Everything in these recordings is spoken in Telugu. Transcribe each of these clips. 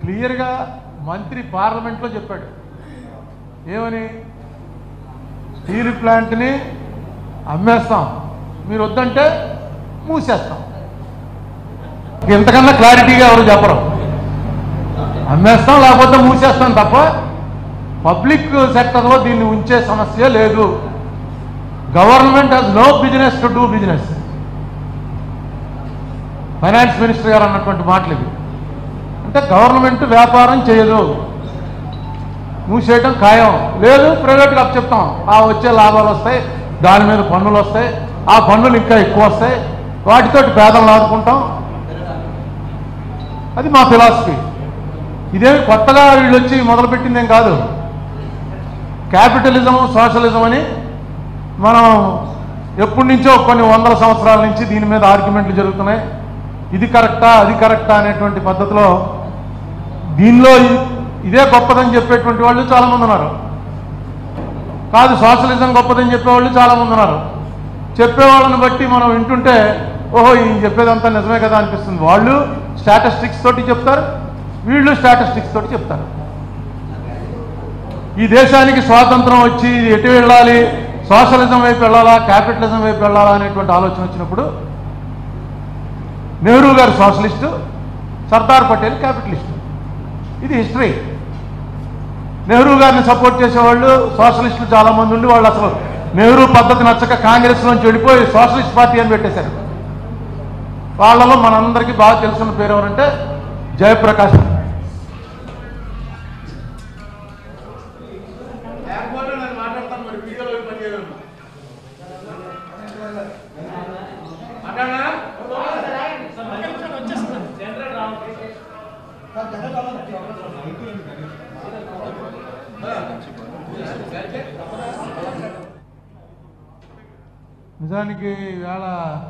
క్లియర్గా మంత్రి పార్లమెంట్లో చెప్పాడు ఏమని స్టీల్ ప్లాంట్ని అమ్మేస్తాం మీరు వద్దంటే మూసేస్తాం ఇంతకన్నా క్లారిటీగా ఎవరు చెప్పరు అమ్మేస్తాం లేకపోతే మూసేస్తాం తప్ప పబ్లిక్ సెక్టర్లో దీన్ని ఉంచే సమస్య లేదు government has no business to do business finance minister గారు అన్నటువంటి మాటలు ఇవి అంటే గవర్నమెంట్ వ్యాపారం చేయదు మూసేయటం ఖాయం లేదు ప్రైవేట్గా చెప్తాం ఆ వచ్చే లాభాలు వస్తాయి దాని మీద పన్నులు వస్తాయి ఆ పన్నులు ఇంకా ఎక్కువ వస్తాయి వాటితోటి పేదలను ఆదుకుంటాం అది మా ఫిలాసఫీ ఇదేమి కొత్తగా వీళ్ళు వచ్చి మొదలుపెట్టిందేం కాదు క్యాపిటలిజం సోషలిజం అని మనం ఎప్పటి నుంచో కొన్ని వందల సంవత్సరాల నుంచి దీని మీద ఆర్గ్యుమెంట్లు జరుగుతున్నాయి ఇది కరెక్టా అది కరెక్టా అనేటువంటి పద్ధతిలో దీనిలో ఇ- ఇదే గొప్పదని చెప్పేటువంటి వాళ్ళు చాలామంది ఉన్నారు కాదు సోషలిజం గొప్పదని చెప్పేవాళ్ళు చాలామంది ఉన్నారు చెప్పేవాళ్ళని బట్టి మనం వింటుంటే ఓహో ఈయన చెప్పేదంతా నిజమే కదా అనిపిస్తుంది వాళ్ళు స్టాటిస్టిక్స్ తోటి చెప్తారు వీళ్ళు స్టాటిస్టిక్స్ తోటి చెప్తారు ఈ దేశానికి స్వాతంత్రం వచ్చి ఎటు వెళ్ళాలి సోషలిజం వైపు వెళ్ళాలా క్యాపిటలిజం వైపు వెళ్ళాలా అనేటువంటి ఆలోచన వచ్చినప్పుడు నెహ్రూ గారు సోషలిస్టు సర్దార్ పటేల్ క్యాపిటలిస్టు ఇది హిస్టరీ నెహ్రూ గారిని సపోర్ట్ చేసేవాళ్ళు సోషలిస్టులు చాలా మంది ఉండి వాళ్ళు అసలు నెహ్రూ పద్ధతి నచ్చక కాంగ్రెస్ నుంచి వెళ్ళిపోయి సోషలిస్ట్ పార్టీ అని పెట్టేశారు వాళ్ళలో మనందరికీ బాగా తెలుసున్న పేరు ఎవరంటే జయప్రకాష్ మాట్లాడతాను మరి వీడియోలో పని చేయాలి నిజానికి ఇవాళ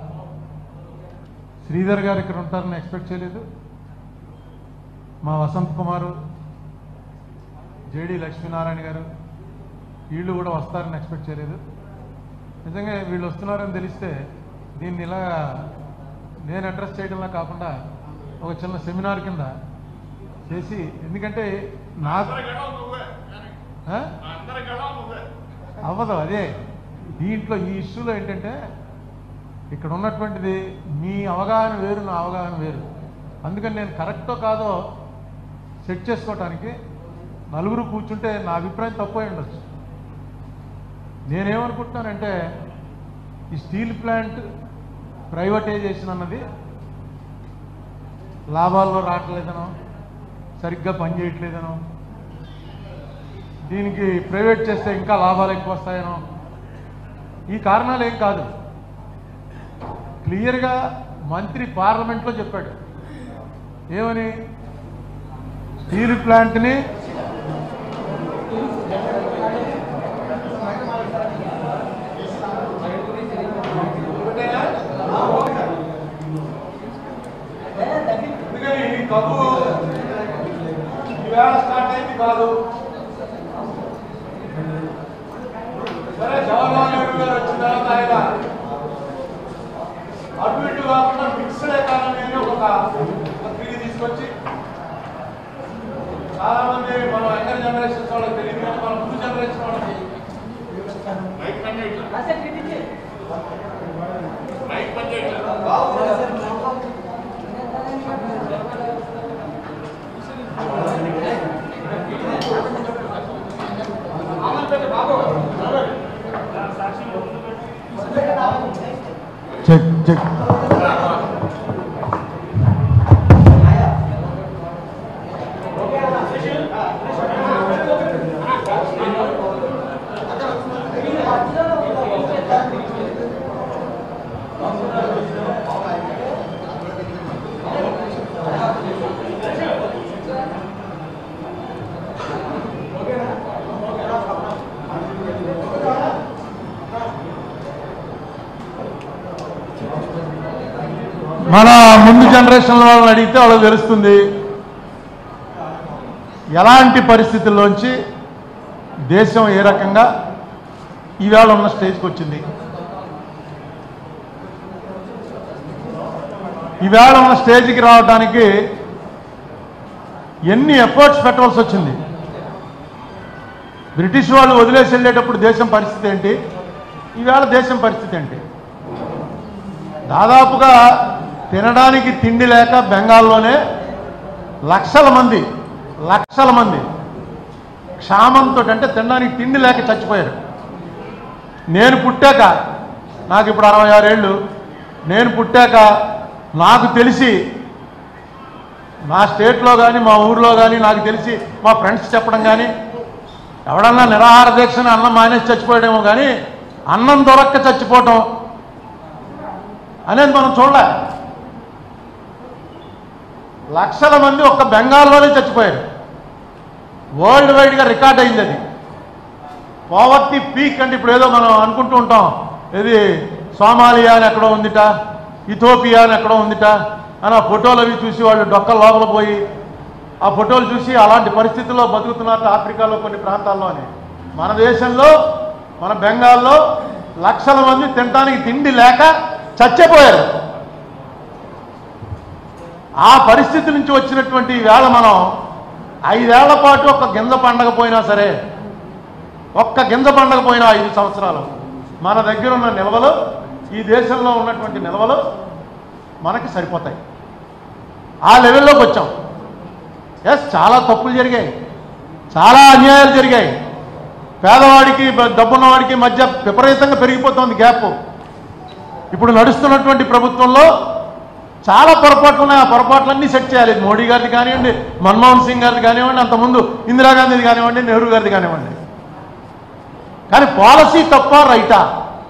శ్రీధర్ గారు ఇక్కడ ఉంటారని ఎక్స్పెక్ట్ చేయలేదు మా వసంత్ కుమారు జేడి లక్ష్మీనారాయణ గారు వీళ్ళు కూడా వస్తారని ఎక్స్పెక్ట్ చేయలేదు నిజంగా వీళ్ళు వస్తున్నారని తెలిస్తే దీన్ని ఇలా నేను అడ్రస్ చేయడంలా కాకుండా ఒక చిన్న సెమినార్ కింద చేసి ఎందుకంటే నాకు ఆ? అవ్వదు అదే దీంట్లో ఈ ఇష్యూలో ఏంటంటే ఇక్కడ ఉన్నటువంటిది మీ అవగాహన వేరు నా అవగాహన వేరు అందుకని నేను కరెక్టో కాదో సెట్ చేసుకోవటానికి నలుగురు కూర్చుంటే నా అభిప్రాయం తప్పు అయి ఉండొచ్చు నేనేమనుకుంటున్నానంటే ఈ స్టీల్ ప్లాంట్ ప్రైవేటైజేషన్ అన్నది లాభాల్లో రావట్లేదనో సరిగ్గా పనిచేయట్లేదనో దీనికి ప్రైవేట్ చేస్తే ఇంకా లాభాలు ఎక్కువ వస్తాయనో ఈ కారణాలు ఏం కాదు క్లియర్గా మంత్రి పార్లమెంట్లో చెప్పాడు ఏమని స్టీల్ ప్లాంట్ని అందుకని ఈ కబు ఈవేళ స్టార్ట్ అయింది కాదు సరే జవహర్లాల్ నెహ్రూ గారు వచ్చిన తర్వాత ఆయన అటు ఇటు కాకుండా మిక్స్డ్ ఎకానమీ అని ఒక పత్రిక తీసుకొచ్చి చాలా మంది మన యంగర్ జనరేషన్ వాళ్ళకి తెలియదు కానీ మన ముందు జనరేషన్ వాళ్ళకి చెక్ చెక్ మన ముందు జనరేషన్ వాళ్ళని అడిగితే వాళ్ళకి తెలుస్తుంది ఎలాంటి పరిస్థితుల్లోంచి దేశం ఏ రకంగా ఈవేళ ఉన్న స్టేజ్కి వచ్చింది ఈవేళ ఉన్న స్టేజ్కి రావడానికి ఎన్ని ఎఫర్ట్స్ పెట్టవలసి వచ్చింది బ్రిటిష్ వాళ్ళు వదిలేసి వెళ్ళేటప్పుడు దేశం పరిస్థితి ఏంటి ఈవేళ దేశం పరిస్థితి ఏంటి దాదాపుగా తినడానికి తిండి లేక బెంగాల్లోనే లక్షల మంది లక్షల మంది క్షామంతో అంటే తినడానికి తిండి లేక చచ్చిపోయారు నేను పుట్టాక నాకు ఇప్పుడు అరవై ఆరేళ్ళు నేను పుట్టాక నాకు తెలిసి నా స్టేట్లో కానీ మా ఊర్లో కానీ నాకు తెలిసి మా ఫ్రెండ్స్ చెప్పడం కానీ ఎవడన్నా నిరాహార దీక్షని అన్నం మానేసి చచ్చిపోయాడేమో కానీ అన్నం దొరక్క చచ్చిపోవటం అనేది మనం చూడలే లక్షల మంది ఒక్క బెంగాల్లోనే చచ్చిపోయారు వరల్డ్ వైడ్గా రికార్డ్ అయింది అది పావర్టీ పీక్ అంటే ఇప్పుడు ఏదో మనం అనుకుంటూ ఉంటాం ఇది సోమాలియా అని ఎక్కడో ఉందిట ఇథోపియా అని ఎక్కడో ఉందిట అని ఆ ఫోటోలు అవి చూసి వాళ్ళు డొక్కల లోపల పోయి ఆ ఫోటోలు చూసి అలాంటి పరిస్థితుల్లో బతుకుతున్నారు ఆఫ్రికాలో కొన్ని ప్రాంతాల్లో అని మన దేశంలో మన బెంగాల్లో లక్షల మంది తినడానికి తిండి లేక చచ్చిపోయారు ఆ పరిస్థితి నుంచి వచ్చినటువంటి వేళ మనం ఐదేళ్ల పాటు ఒక్క గింజ పండగ పోయినా సరే ఒక్క గింజ పండగ పోయినా ఐదు సంవత్సరాలు మన దగ్గర ఉన్న నిల్వలు ఈ దేశంలో ఉన్నటువంటి నిల్వలు మనకి సరిపోతాయి ఆ లెవెల్లోకి వచ్చాం ఎస్ చాలా తప్పులు జరిగాయి చాలా అన్యాయాలు జరిగాయి పేదవాడికి బ- డబ్బున్నవాడికి మధ్య విపరీతంగా పెరిగిపోతుంది గ్యాప్ ఇప్పుడు నడుస్తున్నటువంటి ప్రభుత్వంలో చాలా పొరపాట్లు ఉన్నాయి ఆ పొరపాట్లన్నీ సెట్ చేయాలి మోడీ గారిది కానివ్వండి మన్మోహన్ సింగ్ గారిది కానివ్వండి అంతకుముందు ఇందిరాగాంధీది కానివ్వండి నెహ్రూ గారిది కానివ్వండి కానీ పాలసీ తప్ప రైటా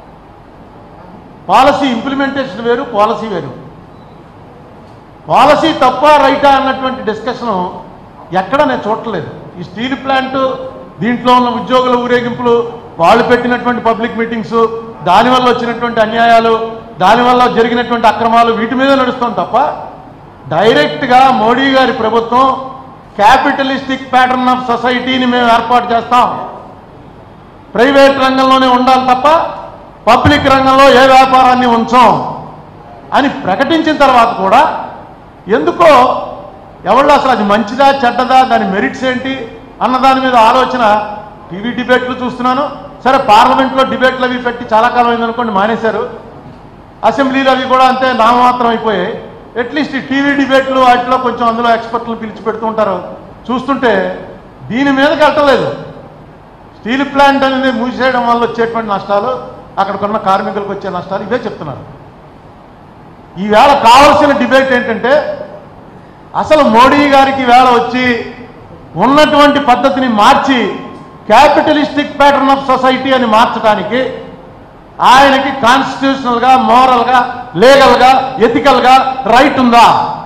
పాలసీ ఇంప్లిమెంటేషన్ వేరు పాలసీ వేరు పాలసీ తప్ప రైటా అన్నటువంటి డిస్కషన్ ఎక్కడ నేను చూడట్లేదు ఈ స్టీల్ ప్లాంట్ దీంట్లో ఉన్న ఉద్యోగుల ఊరేగింపులు వాళ్ళు పెట్టినటువంటి పబ్లిక్ మీటింగ్స్ దానివల్ల వచ్చినటువంటి అన్యాయాలు దానివల్ల జరిగినటువంటి అక్రమాలు వీటి మీద నడుస్తాం తప్ప డైరెక్ట్గా మోడీ గారి ప్రభుత్వం క్యాపిటలిస్టిక్ ప్యాటర్న్ ఆఫ్ సొసైటీని మేము ఏర్పాటు చేస్తాం ప్రైవేట్ రంగంలోనే ఉండాలి తప్ప పబ్లిక్ రంగంలో ఏ వ్యాపారాన్ని ఉంచాం అని ప్రకటించిన తర్వాత కూడా ఎందుకో ఎవళ్ళు అసలు అది మంచిదా చెడ్డదా దాని మెరిట్స్ ఏంటి అన్న దాని మీద ఆలోచన టీవీ డిబేట్లు చూస్తున్నాను సరే పార్లమెంట్లో డిబేట్లు అవి పెట్టి చాలా కాలం అయిందనుకోండి మానేశారు అసెంబ్లీలు అవి కూడా అంతే నామమాత్రం అయిపోయాయి అట్లీస్ట్ ఈ టీవీ డిబేట్లు వాటిలో కొంచెం అందులో ఎక్స్పర్ట్లు పిలిచి పెడుతూ ఉంటారు చూస్తుంటే దీని మీదకి వెళ్ళలేదు స్టీల్ ప్లాంట్ అనేది మూసేయడం వల్ల వచ్చేటువంటి నష్టాలు అక్కడికున్న కార్మికులకు వచ్చే నష్టాలు ఇవే చెప్తున్నారు ఈవేళ కావాల్సిన డిబేట్ ఏంటంటే అసలు మోడీ గారికి వేళ వచ్చి ఉన్నటువంటి పద్ధతిని మార్చి క్యాపిటలిస్టిక్ ప్యాటర్న్ ఆఫ్ సొసైటీ అని మార్చడానికి ఆయనకి కాన్స్టిట్యూషనల్గా మోరల్గా లీగల్గా ఎథికల్గా రైట్ ఉందా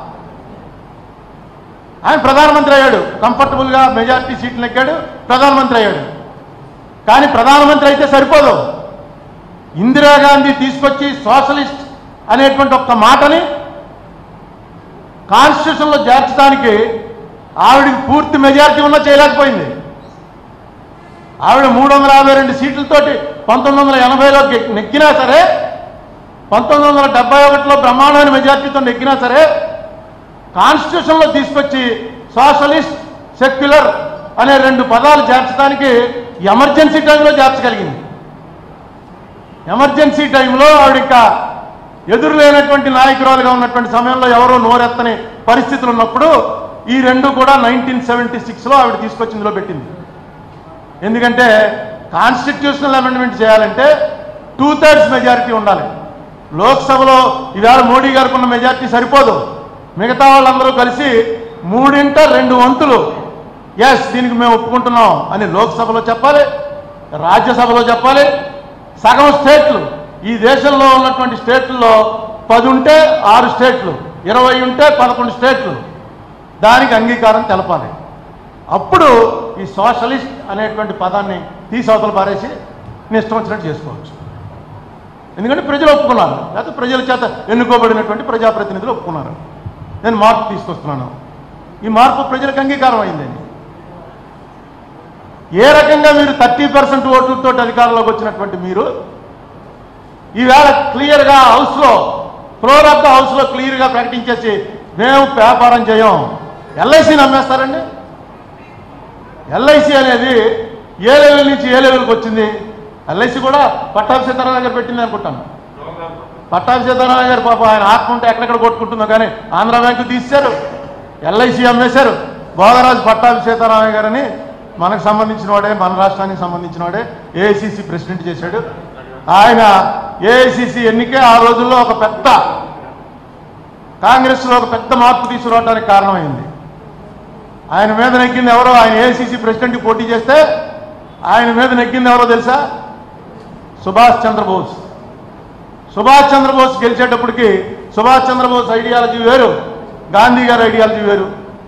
ఆయన ప్రధానమంత్రి అయ్యాడు కంఫర్టబుల్గా మెజారిటీ సీట్లు ఎక్కాడు ప్రధానమంత్రి అయ్యాడు కానీ ప్రధానమంత్రి అయితే సరిపోదు ఇందిరాగాంధీ తీసుకొచ్చి సోషలిస్ట్ అనేటువంటి ఒక్క మాటని కాన్స్టిట్యూషన్లో చేర్చడానికి ఆవిడికి పూర్తి మెజారిటీ ఉన్నా చేయలేకపోయింది ఆవిడ మూడు వందల యాభై రెండు సీట్లతోటి పంతొమ్మిది వందల ఎనభైలో గె- నెగ్గినా సరే పంతొమ్మిది వందల డెబ్బై ఒకటిలో బ్రహ్మాండమైన మెజార్టీతో నెగ్గినా సరే కాన్స్టిట్యూషన్లో తీసుకొచ్చి సోషలిస్ట్ సెక్యులర్ అనే రెండు పదాలు చేర్చడానికి ఎమర్జెన్సీ టైంలో చేర్చగలిగింది ఎమర్జెన్సీ టైంలో ఆవిడ ఇంకా ఎదురు లేనటువంటి నాయకురాలుగా ఉన్నటువంటి సమయంలో ఎవరో నోరెత్తని పరిస్థితులు ఉన్నప్పుడు ఈ రెండు కూడా నైన్టీన్ సెవెంటీ సిక్స్లో ఆవిడ తీసుకొచ్చి ఇందులో పెట్టింది ఎందుకంటే కాన్స్టిట్యూషనల్ అమెండ్మెంట్ చేయాలంటే టూ థర్డ్స్ మెజారిటీ ఉండాలి లోక్సభలో ఈవేళ మోడీ గారికి ఉన్న మెజారిటీ సరిపోదు మిగతా వాళ్ళందరూ కలిసి మూడింట రెండు వంతులు ఎస్ దీనికి మేము ఒప్పుకుంటున్నాం అని లోక్సభలో చెప్పాలి రాజ్యసభలో చెప్పాలి సగం స్టేట్లు ఈ దేశంలో ఉన్నటువంటి స్టేట్లలో పది ఉంటే ఆరు స్టేట్లు ఇరవై ఉంటే పదకొండు స్టేట్లు దానికి అంగీకారం తెలపాలి అప్పుడు ఈ సోషలిస్ట్ అనేటువంటి పదాన్ని తీసి అవతల పారేసి నీ ఇష్టం వచ్చినట్టు చేసుకోవచ్చు ఎందుకంటే ప్రజలు ఒప్పుకున్నారు లేకపోతే ప్రజల చేత ఎన్నుకోబడినటువంటి ప్రజాప్రతినిధులు ఒప్పుకున్నారు నేను మార్పు తీసుకొస్తున్నాను ఈ మార్పు ప్రజలకు అంగీకారం అయిందండి ఏ రకంగా మీరు థర్టీ పర్సెంట్ ఓట్లతో అధికారంలోకి వచ్చినటువంటి మీరు ఈవేళ క్లియర్గా హౌస్లో ఫ్లోర్ ఆఫ్ ద హౌస్లో క్లియర్గా ప్రకటించేసి మేము వ్యాపారం చేయం ఎల్ఐసిని అమ్మేస్తారండి ఎల్ఐసి అనేది ఏ లెవెల్ నుంచి ఏ లెవెల్కి వచ్చింది ఎల్ఐసి కూడా పట్టాభి సీతారాం గారు పెట్టింది అనుకుంటాను పట్టాభి సీతారాం గారు పాప ఆయన ఆత్మ ఉంటే ఎక్కడెక్కడ కొట్టుకుంటుందో కానీ ఆంధ్ర బ్యాంకు తీశారు ఎల్ఐసి అమ్మేశారు భోగరాజు పట్టాభి సీతారామయ్య గారని మనకు సంబంధించిన వాడే మన రాష్ట్రానికి సంబంధించిన వాడే ఏఐసిసి ప్రెసిడెంట్ చేశాడు ఆయన ఏఐసిసి ఎన్నికే ఆ రోజుల్లో ఒక పెద్ద కాంగ్రెస్లో ఒక పెద్ద మార్పు తీసుకురావడానికి కారణమైంది ఆయన మీద నెగ్గింది ఎవరో ఆయన ఏఐసిసి ప్రెసిడెంట్కి పోటీ చేస్తే ఆయన మీద నెగ్గింది ఎవరో తెలుసా సుభాష్ చంద్రబోస్ సుభాష్ చంద్రబోస్ గెలిచేటప్పటికి సుభాష్ చంద్రబోస్ ఐడియాలజీ వేరు గాంధీ గారి ఐడియాలజీ వేరు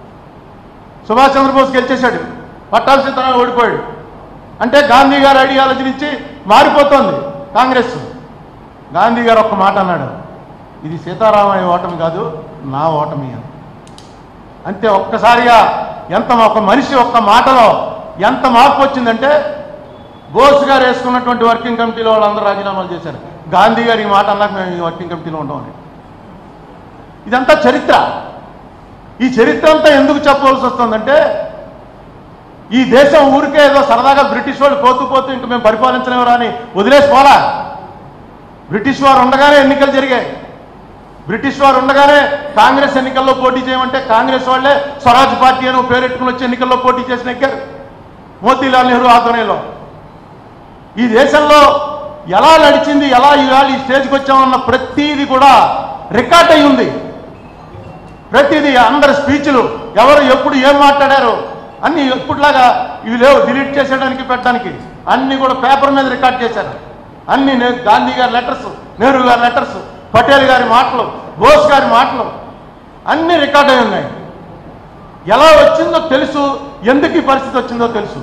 సుభాష్ చంద్రబోస్ గెలిచేశాడు పట్టాభి సీతారాం ఓడిపోయాడు అంటే గాంధీ గారి ఐడియాలజీ నుంచి మారిపోతోంది కాంగ్రెస్ గాంధీ గారు ఒక్క మాట అన్నాడు ఇది సీతారామయ్య ఓటమి కాదు నా ఓటమి అని అంతే ఒక్కసారిగా ఎంత ఒక మనిషి ఒక్క మాటలో ఎంత మార్పు వచ్చిందంటే బోస్ గారు వేసుకున్నటువంటి వర్కింగ్ కమిటీలో వాళ్ళందరూ రాజీనామాలు చేశారు గాంధీ గారి ఈ మాట అన్నాక మేము ఈ వర్కింగ్ కమిటీలో ఉండమని ఇదంతా చరిత్ర ఈ చరిత్ర అంతా ఎందుకు చెప్పవలసి వస్తుందంటే ఈ దేశం ఊరికే ఏదో సరదాగా బ్రిటిష్ వాళ్ళు పోతూ పోతూ ఇంక మేము పరిపాలించలేమరా అని వదిలేసి పోలా బ్రిటిష్ వారు ఉండగానే ఎన్నికలు జరిగాయి బ్రిటిష్ వారు ఉండగానే కాంగ్రెస్ ఎన్నికల్లో పోటీ చేయమంటే కాంగ్రెస్ వాళ్ళే స్వరాజ్ పార్టీ అని పేరెట్టుకుని వచ్చి ఎన్నికల్లో పోటీ చేసి నెగ్గారు మోతీలాల్ నెహ్రూ ఆధ్వర్యంలో ఈ దేశంలో ఎలా నడిచింది ఎలా ఇవాళ ఈ స్టేజ్కి వచ్చామన్న ప్రతిదీ కూడా రికార్డ్ అయి ఉంది ప్రతిదీ అందరి స్పీచ్లు ఎవరు ఎప్పుడు ఏం మాట్లాడారు అన్ని ఎప్పుడులాగా ఇవి లేవు డిలీట్ చేసేయడానికి పెట్టడానికి అన్ని కూడా పేపర్ మీద రికార్డ్ చేశారు అన్ని నే- గాంధీ గారి లెటర్స్ నెహ్రూ గారి లెటర్స్ పటేల్ గారి మాటలు బోస్ గారి మాటలు అన్ని రికార్డ్ అయి ఉన్నాయి ఎలా వచ్చిందో తెలుసు ఎందుకు ఈ పరిస్థితి వచ్చిందో తెలుసు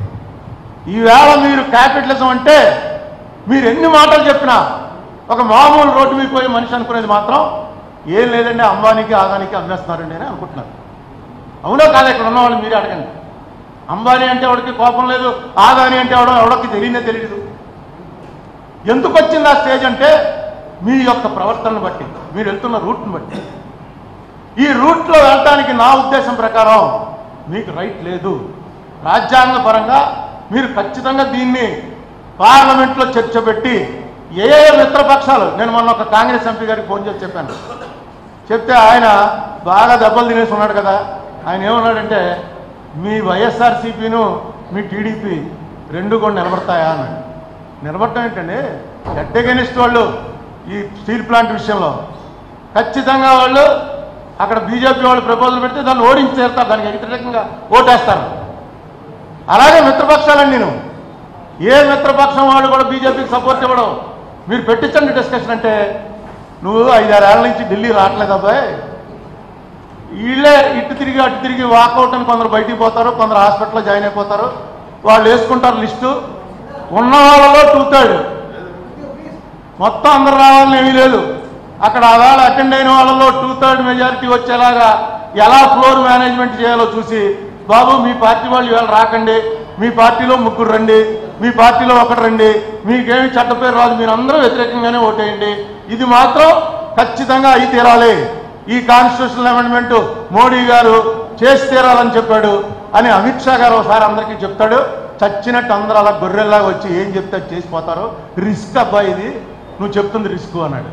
ఈవేళ మీరు క్యాపిటలిజం అంటే మీరు ఎన్ని మాటలు చెప్పినా ఒక మామూలు రోడ్డు మీద పోయి మనిషి అనుకునేది మాత్రం ఏం లేదండి అంబానీకి ఆదానికి అమ్మేస్తున్నారండి అని అనుకుంటున్నారు అవునో కాదా ఇక్కడ ఉన్న వాళ్ళు మీరే అడగండి అంబానీ అంటే ఎవడికి కోపం లేదు ఆదాని అంటే ఎవడో ఎవడొకి తెలియనే తెలియదు ఎందుకు వచ్చింది ఆ స్టేజ్ అంటే మీ యొక్క ప్రవర్తనను బట్టి మీరు వెళ్తున్న రూట్ని బట్టి ఈ రూట్లో వెళ్ళటానికి నా ఉద్దేశం ప్రకారం మీకు రైట్ లేదు రాజ్యాంగ పరంగా మీరు ఖచ్చితంగా దీన్ని పార్లమెంట్లో చర్చ పెట్టి ఏ ఏ మిత్రపక్షాలు నేను మొన్న ఒక కాంగ్రెస్ ఎంపీ గారికి ఫోన్ చేసి చెప్పాను చెప్తే ఆయన బాగా దెబ్బలు తినేసి ఉన్నాడు కదా ఆయన ఏమన్నాడంటే మీ వైఎస్ఆర్సీపీను మీ టీడీపీ రెండు కూడా నిలబడతాయా అన్నాడు నిలబడటం ఏంటండి ఎట్టగెనిస్ట్ వాళ్ళు ఈ స్టీల్ ప్లాంట్ విషయంలో ఖచ్చితంగా వాళ్ళు అక్కడ బీజేపీ వాళ్ళు ప్రపోజల్ పెడితే దాన్ని ఓడించి తీరుతారు దానికి వ్యతిరేకంగా ఓటేస్తారు అలాగే మిత్రపక్షాలండి నేను ఏ మిత్రపక్షం వాళ్ళు కూడా బీజేపీకి సపోర్ట్ ఇవ్వడం మీరు పెట్టించండి డిస్కషన్ అంటే నువ్వు ఐదారేళ్ల నుంచి ఢిల్లీ రావట్లేదు అబ్బాయి వీళ్ళే ఇటు తిరిగి అటు తిరిగి వాకౌట్ అని కొందరు బయటికి పోతారు కొందరు హాస్పిటల్లో జాయిన్ అయిపోతారు వాళ్ళు వేసుకుంటారు లిస్టు ఉన్న వాళ్ళలో టూ థర్డ్ మొత్తం అందరు రావాలని ఏమీ లేదు అక్కడ ఆవేళ అటెండ్ అయిన వాళ్ళలో టూ థర్డ్ మెజారిటీ వచ్చేలాగా ఎలా ఫ్లోర్ మేనేజ్మెంట్ చేయాలో చూసి బాబు మీ పార్టీ వాళ్ళు ఇవాళ రాకండి మీ పార్టీలో ముగ్గురు రండి మీ పార్టీలో ఒకటి రండి మీకేమి చట్ట పేరు రాదు మీరు అందరూ వ్యతిరేకంగానే ఓటేయండి ఇది మాత్రం ఖచ్చితంగా అయి తీరాలి ఈ కాన్స్టిట్యూషనల్ అమెండ్మెంట్ మోడీ గారు చేసి తీరాలని చెప్పాడు అని అమిత్ షా గారు ఒకసారి అందరికీ చెప్తాడు చచ్చినట్టు అందరూ అలా గొర్రెల్లాగా వచ్చి ఏం చెప్తే అది చేసిపోతారు రిస్క్ అబ్బా ఇది నువ్వు చెప్తుంది రిస్క్ అన్నాడు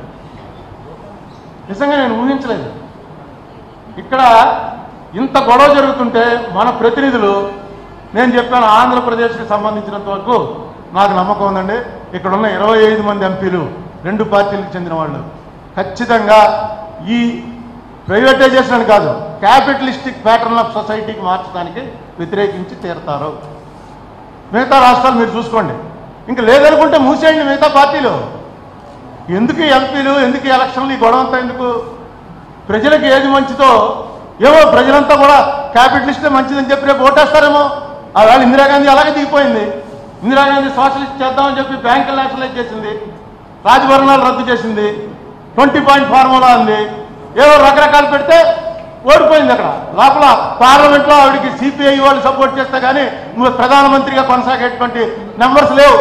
నిజంగా నేను ఊహించలేదు ఇక్కడ ఇంత గొడవ జరుగుతుంటే మన ప్రతినిధులు నేను చెప్పాను ఆంధ్రప్రదేశ్కి సంబంధించినంత వరకు నాకు నమ్మకం ఉందండి ఇక్కడ ఉన్న ఇరవై ఐదు మంది ఎంపీలు రెండు పార్టీలకు చెందిన వాళ్ళు ఖచ్చితంగా ఈ ప్రైవేటైజేషన్ అని కాదు క్యాపిటలిస్టిక్ ప్యాటర్న్ ఆఫ్ సొసైటీకి మార్చడానికి వ్యతిరేకించి తీరుతారు మిగతా రాష్ట్రాలు మీరు చూసుకోండి ఇంకా లేదనుకుంటే మూసేయండి మిగతా పార్టీలు ఎందుకు ఈ ఎంపీలు ఎందుకు ఈ ఎలక్షన్లు ఈ గొడవ అంతా ఎందుకు ప్రజలకు ఏది మంచిదో ఏమో ప్రజలంతా కూడా క్యాపిటలిస్టే మంచిదని చెప్పి రేపు ఓటేస్తారేమో ఆ వేళ ఇందిరాగాంధీ అలాగే దిగిపోయింది ఇందిరాగాంధీ సోషలిస్ట్ చేద్దామని చెప్పి బ్యాంకులు నేషనలైజ్ చేసింది రాజభరణాలు రద్దు చేసింది ట్వంటీ పాయింట్ ఫార్ములా ఉంది ఏవో రకరకాలు పెడితే ఓడిపోయింది అక్కడ లోపల పార్లమెంట్లో ఆవిడకి సిపిఐ వాళ్ళు సపోర్ట్ చేస్తే కానీ నువ్వు ప్రధానమంత్రిగా కొనసాగేటువంటి నెంబర్స్ లేవు